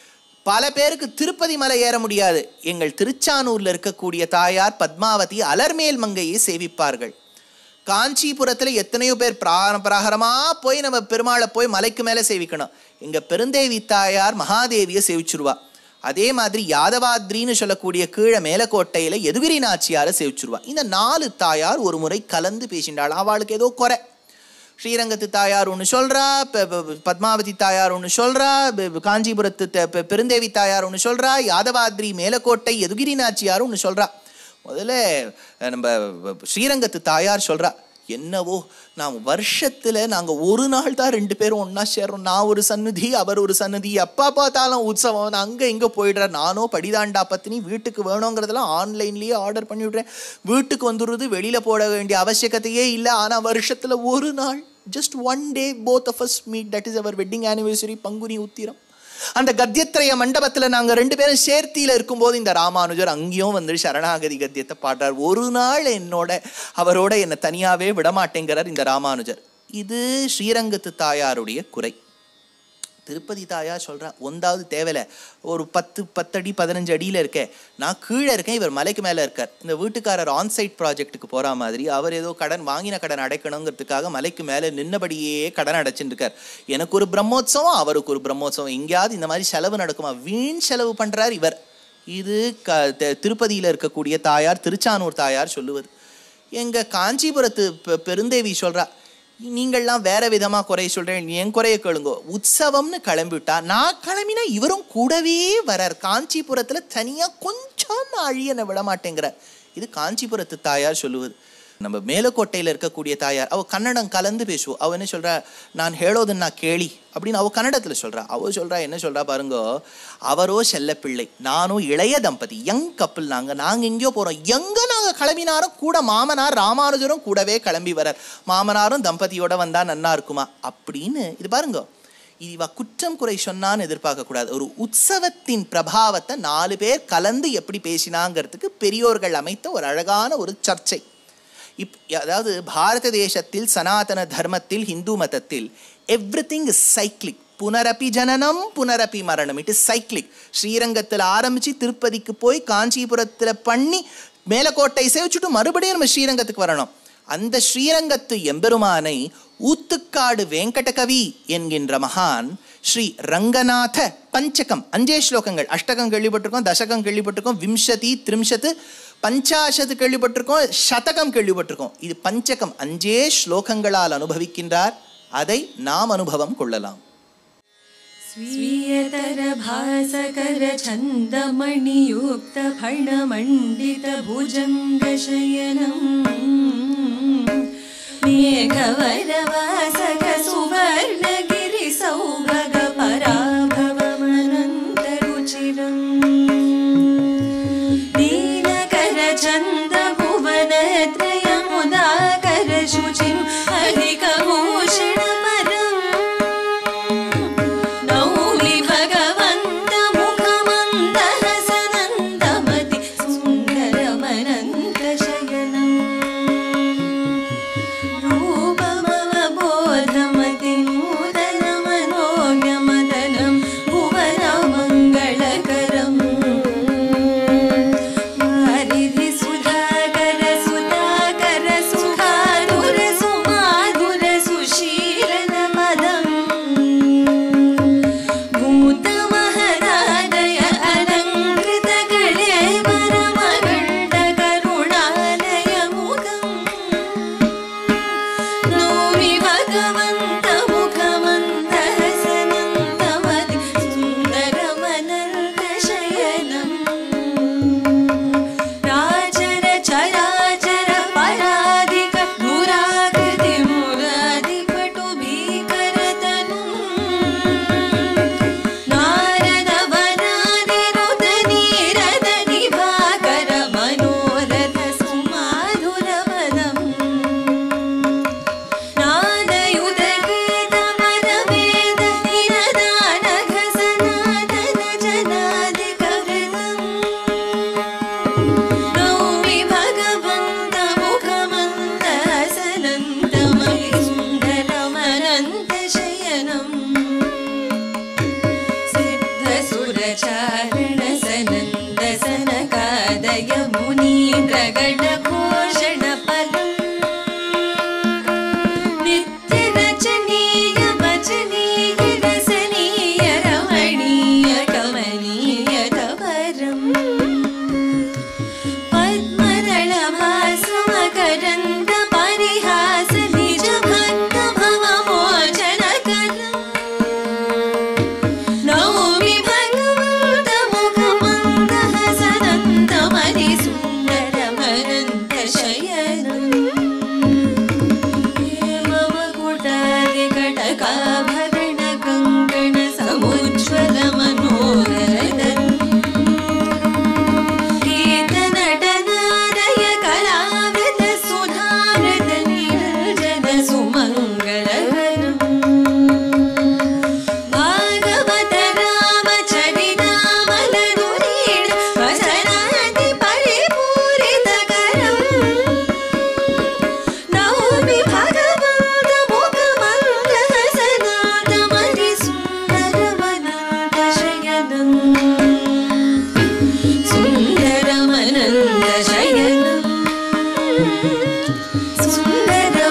பல பேருக்கு திருப்பதி மலை ஏற முடியாது எங்கள் திருச்சானூர்ல இருக்கக்கூடிய தாயார் பத்மாவதி அலர்மேல் மங்கையை சேவிப்பார்கள் காஞ்சிபுரத்துல எத்தனையோ பேர் பிரா- பிரகாரமா போய் நம்ம பெருமாளை போய் மலைக்கு மேல சேவிக்கணும் எங்க பெருந்தேவி தாயார் மகாதேவியை சேவிச்சிருவா அதே மாதிரி யாதவாத்ரின்னு சொல்லக்கூடிய கீழே மேலக்கோட்டையில எதுகிரி நாச்சியாரை சேவிச்சிருவா இந்த நாலு தாயார் ஒரு முறை கலந்து பேசிண்டாள் அவளுக்கு ஏதோ குறை ஸ்ரீரங்கத்து தாயார் ஒன்று சொல்கிறா பத்மாவதி தாயார் ஒன்று சொல்கிறா காஞ்சிபுரத்து த- பெ- பெருந்தேவி தாயார் ஒன்று சொல்கிறா யாதவாத்ரி மேலக்கோட்டை எதுகிரி நாச்சியார் ஒன்று சொல்கிறா முதல்ல அஹ், நம்ம ஸ்ரீரங்கத்து தாயார் சொல்கிறா என்னவோ நான் வருஷத்தில் நாங்கள் ஒரு நாள் தான் ரெண்டு பேரும் ஒன்றா சேர்றோம் நான் ஒரு சந்நிதி அவர் ஒரு சந்நிதி எப்போ பார்த்தாலும் உற்சவம் நான் அங்கே இங்கே போயிடுறேன் நானோ படிதாண்டா பத்தினி வீட்டுக்கு வேணுங்கிறதெல்லாம் ஆன்லைன்லேயே ஆர்டர் பண்ணி விட்றேன் வீட்டுக்கு வந்துடுறது வெளியில் போட வேண்டிய அவசியகத்தையே இல்லை ஆனால் வருஷத்தில் ஒரு நாள் just one day both of us meet that is our wedding anniversary Panguni Uthiram அந்த கத்தியத்திரைய மண்டபத்தில் நாங்கள் ரெண்டு பேரும் சேர்த்தியில் இருக்கும்போது இந்த ராமானுஜர் அங்கேயும் வந்து சரணாகதி கத்தியத்தை பாடுறார் ஒரு நாள் என்னோட அவரோட என்னை தனியாகவே விடமாட்டேங்கிறார் இந்த ராமானுஜர் இது ஸ்ரீரங்கத்து தாயாருடைய குறை திருப்பதி தாயா சொல்கிறா ஒன்றாவது தேவையில்ல ஒரு பத்து பத்தடி பதினஞ்சு அடியில் இருக்கேன் நான் கீழே இருக்கேன் இவர் மலைக்கு மேலே இருக்கார் இந்த வீட்டுக்காரர் ஆன்சைட் ப்ராஜெக்ட்டுக்கு போகிற மாதிரி அவர் ஏதோ கடன் வாங்கின கடன் அடைக்கணுங்கிறதுக்காக மலைக்கு மேலே நின்னபடியே கடன் அடைச்சிட்டு இருக்கார் எனக்கு ஒரு பிரம்மோத்சவம் அவருக்கு ஒரு பிரம்மோத்சவம் எங்கேயாவது இந்த மாதிரி செலவு நடக்குமா வீண் செலவு பண்ணுறார் இவர் இது க த- திருப்பதியில் இருக்கக்கூடிய தாயார் திருச்சானூர் தாயார் சொல்லுவது எங்கள் காஞ்சிபுரத்து பெ- பெருந்தேவி சொல்கிறா நீங்கள்லாம் வேற விதமாக குறை சொல்கிறேன் என் குறைய கேளுங்கோ உற்சவம்னு கிளம்பிவிட்டா நான் கிளம்பினா இவரும் கூடவே வரார் காஞ்சிபுரத்தில் தனியாக கொஞ்சம் நான் அழியனை விட மாட்டேங்கிறார் இது காஞ்சிபுரத்து தாயார் சொல்லுவது நம்ம மேலக்கோட்டையில் இருக்கக்கூடிய தாயார் அவ கன்னடம் கலந்து பேசுவோம் அவ என்ன சொல்றா நான் ಹೇಳೋದನ್ನ கேளி அப்படின்னு அவ கன்னடத்தில் சொல்றா அவ சொல்றா என்ன சொல்றா பாருங்க அவரோ செல்லப்பிள்ளை நானும் இளைய தம்பதி யங் கப்பல் நாங்க நாங்க எங்கேயோ போறோம் எங்க நாங்க கிளம்பினாரும் கூட மாமனார் ராமானுஜரும் கூடவே கிளம்பி வரார் மாமனாரும் தம்பதியோட வந்தா நன்னா இருக்குமா அப்படின்னு இது பாருங்க இவ குற்றம் குறை சொன்னான்னு எதிர்பார்க்க கூடாது ஒரு உற்சவத்தின் பிரபாவத்தை நாலு பேர் கலந்து எப்படி பேசினாங்கிறதுக்கு பெரியோர்கள் அமைத்த ஒரு அழகான ஒரு சர்ச்சை இப் அதாவது பாரத தேசத்தில் சனாதன தர்மத்தில் ஹிந்து மதத்தில் எவ்ரி திங் இஸ் சைக்ளிக் புனரப்பி ஜனனம் புனரப்பி மரணம் இட் இஸ் சைக்ளிக் ஸ்ரீரங்கத்தில் ஆரம்பித்து திருப்பதிக்கு போய் காஞ்சிபுரத்தில் பண்ணி மேலக்கோட்டை சேவிச்சுட்டு மறுபடியும் நம்ம ஸ்ரீரங்கத்துக்கு வரணும் அந்த ஸ்ரீரங்கத்து எம்பெருமானை ஊத்துக்காடு வெங்கடகவி என்கின்ற மகான் ஸ்ரீ ரங்கநாத பஞ்சகம் அஞ்சே ஸ்லோகங்கள் அஷ்டகம் கேள்விப்பட்டிருக்கோம் தசகம் கேள்விப்பட்டிருக்கோம் விம்சதி திரிம்சத்து பஞ்சாசத்து கேள்விப்பட்டிருக்கோம் சதகம் கேள்விப்பட்டிருக்கோம் இது பஞ்சகம் அஞ்சே ஸ்லோகங்களால் அனுபவிக்கின்றார் அதை நாம் அனுபவம் கொள்ளலாம் स्वीयतर भासकर छन्दमणियुक्त फणमण्डित भुजङ्गशयनम् मेघवरवासक सुवर्णगिरि सौभग पराभवमनन्तरुचिरम् नीलकर छन्द भुवनत्रयमुदाकर शुचिम् अधिकभूषणपरम् नौमि भगवन्त मुखमन्दहसनन्दमति सुन्दरमनन्तशयनम् रूपमवबोधमति नूतनमनोज्ञमदनं भुवनमङ्गलकरम् रमणीन्द्रगणभूषणपदम् नित्यरचनीय वचनीय रसनीय रमणीय कमनीय कवरम् पद्मदलभासमकरन्द परिहास निजभक्त भवमोचनकरम् नौमि भगवन्तमुखमन्दहसनन्तमरिसुन्दरमनन्तशयनम् हेमवकुटादिकटकाभरण कङ्कण समुज्ज्वल मनोहरदन् गीतनटनादय कलावृत सुधारद निरञ्जन सुमङ्गलकरम् भागवत रामचरितामलरुणीड वसनाति परिपूरितकरम् नौमि भगवन्तमुखमन्दहसनादमतिसुन्दरमनाथशयनम् सुन्दरमनन्दशयनम्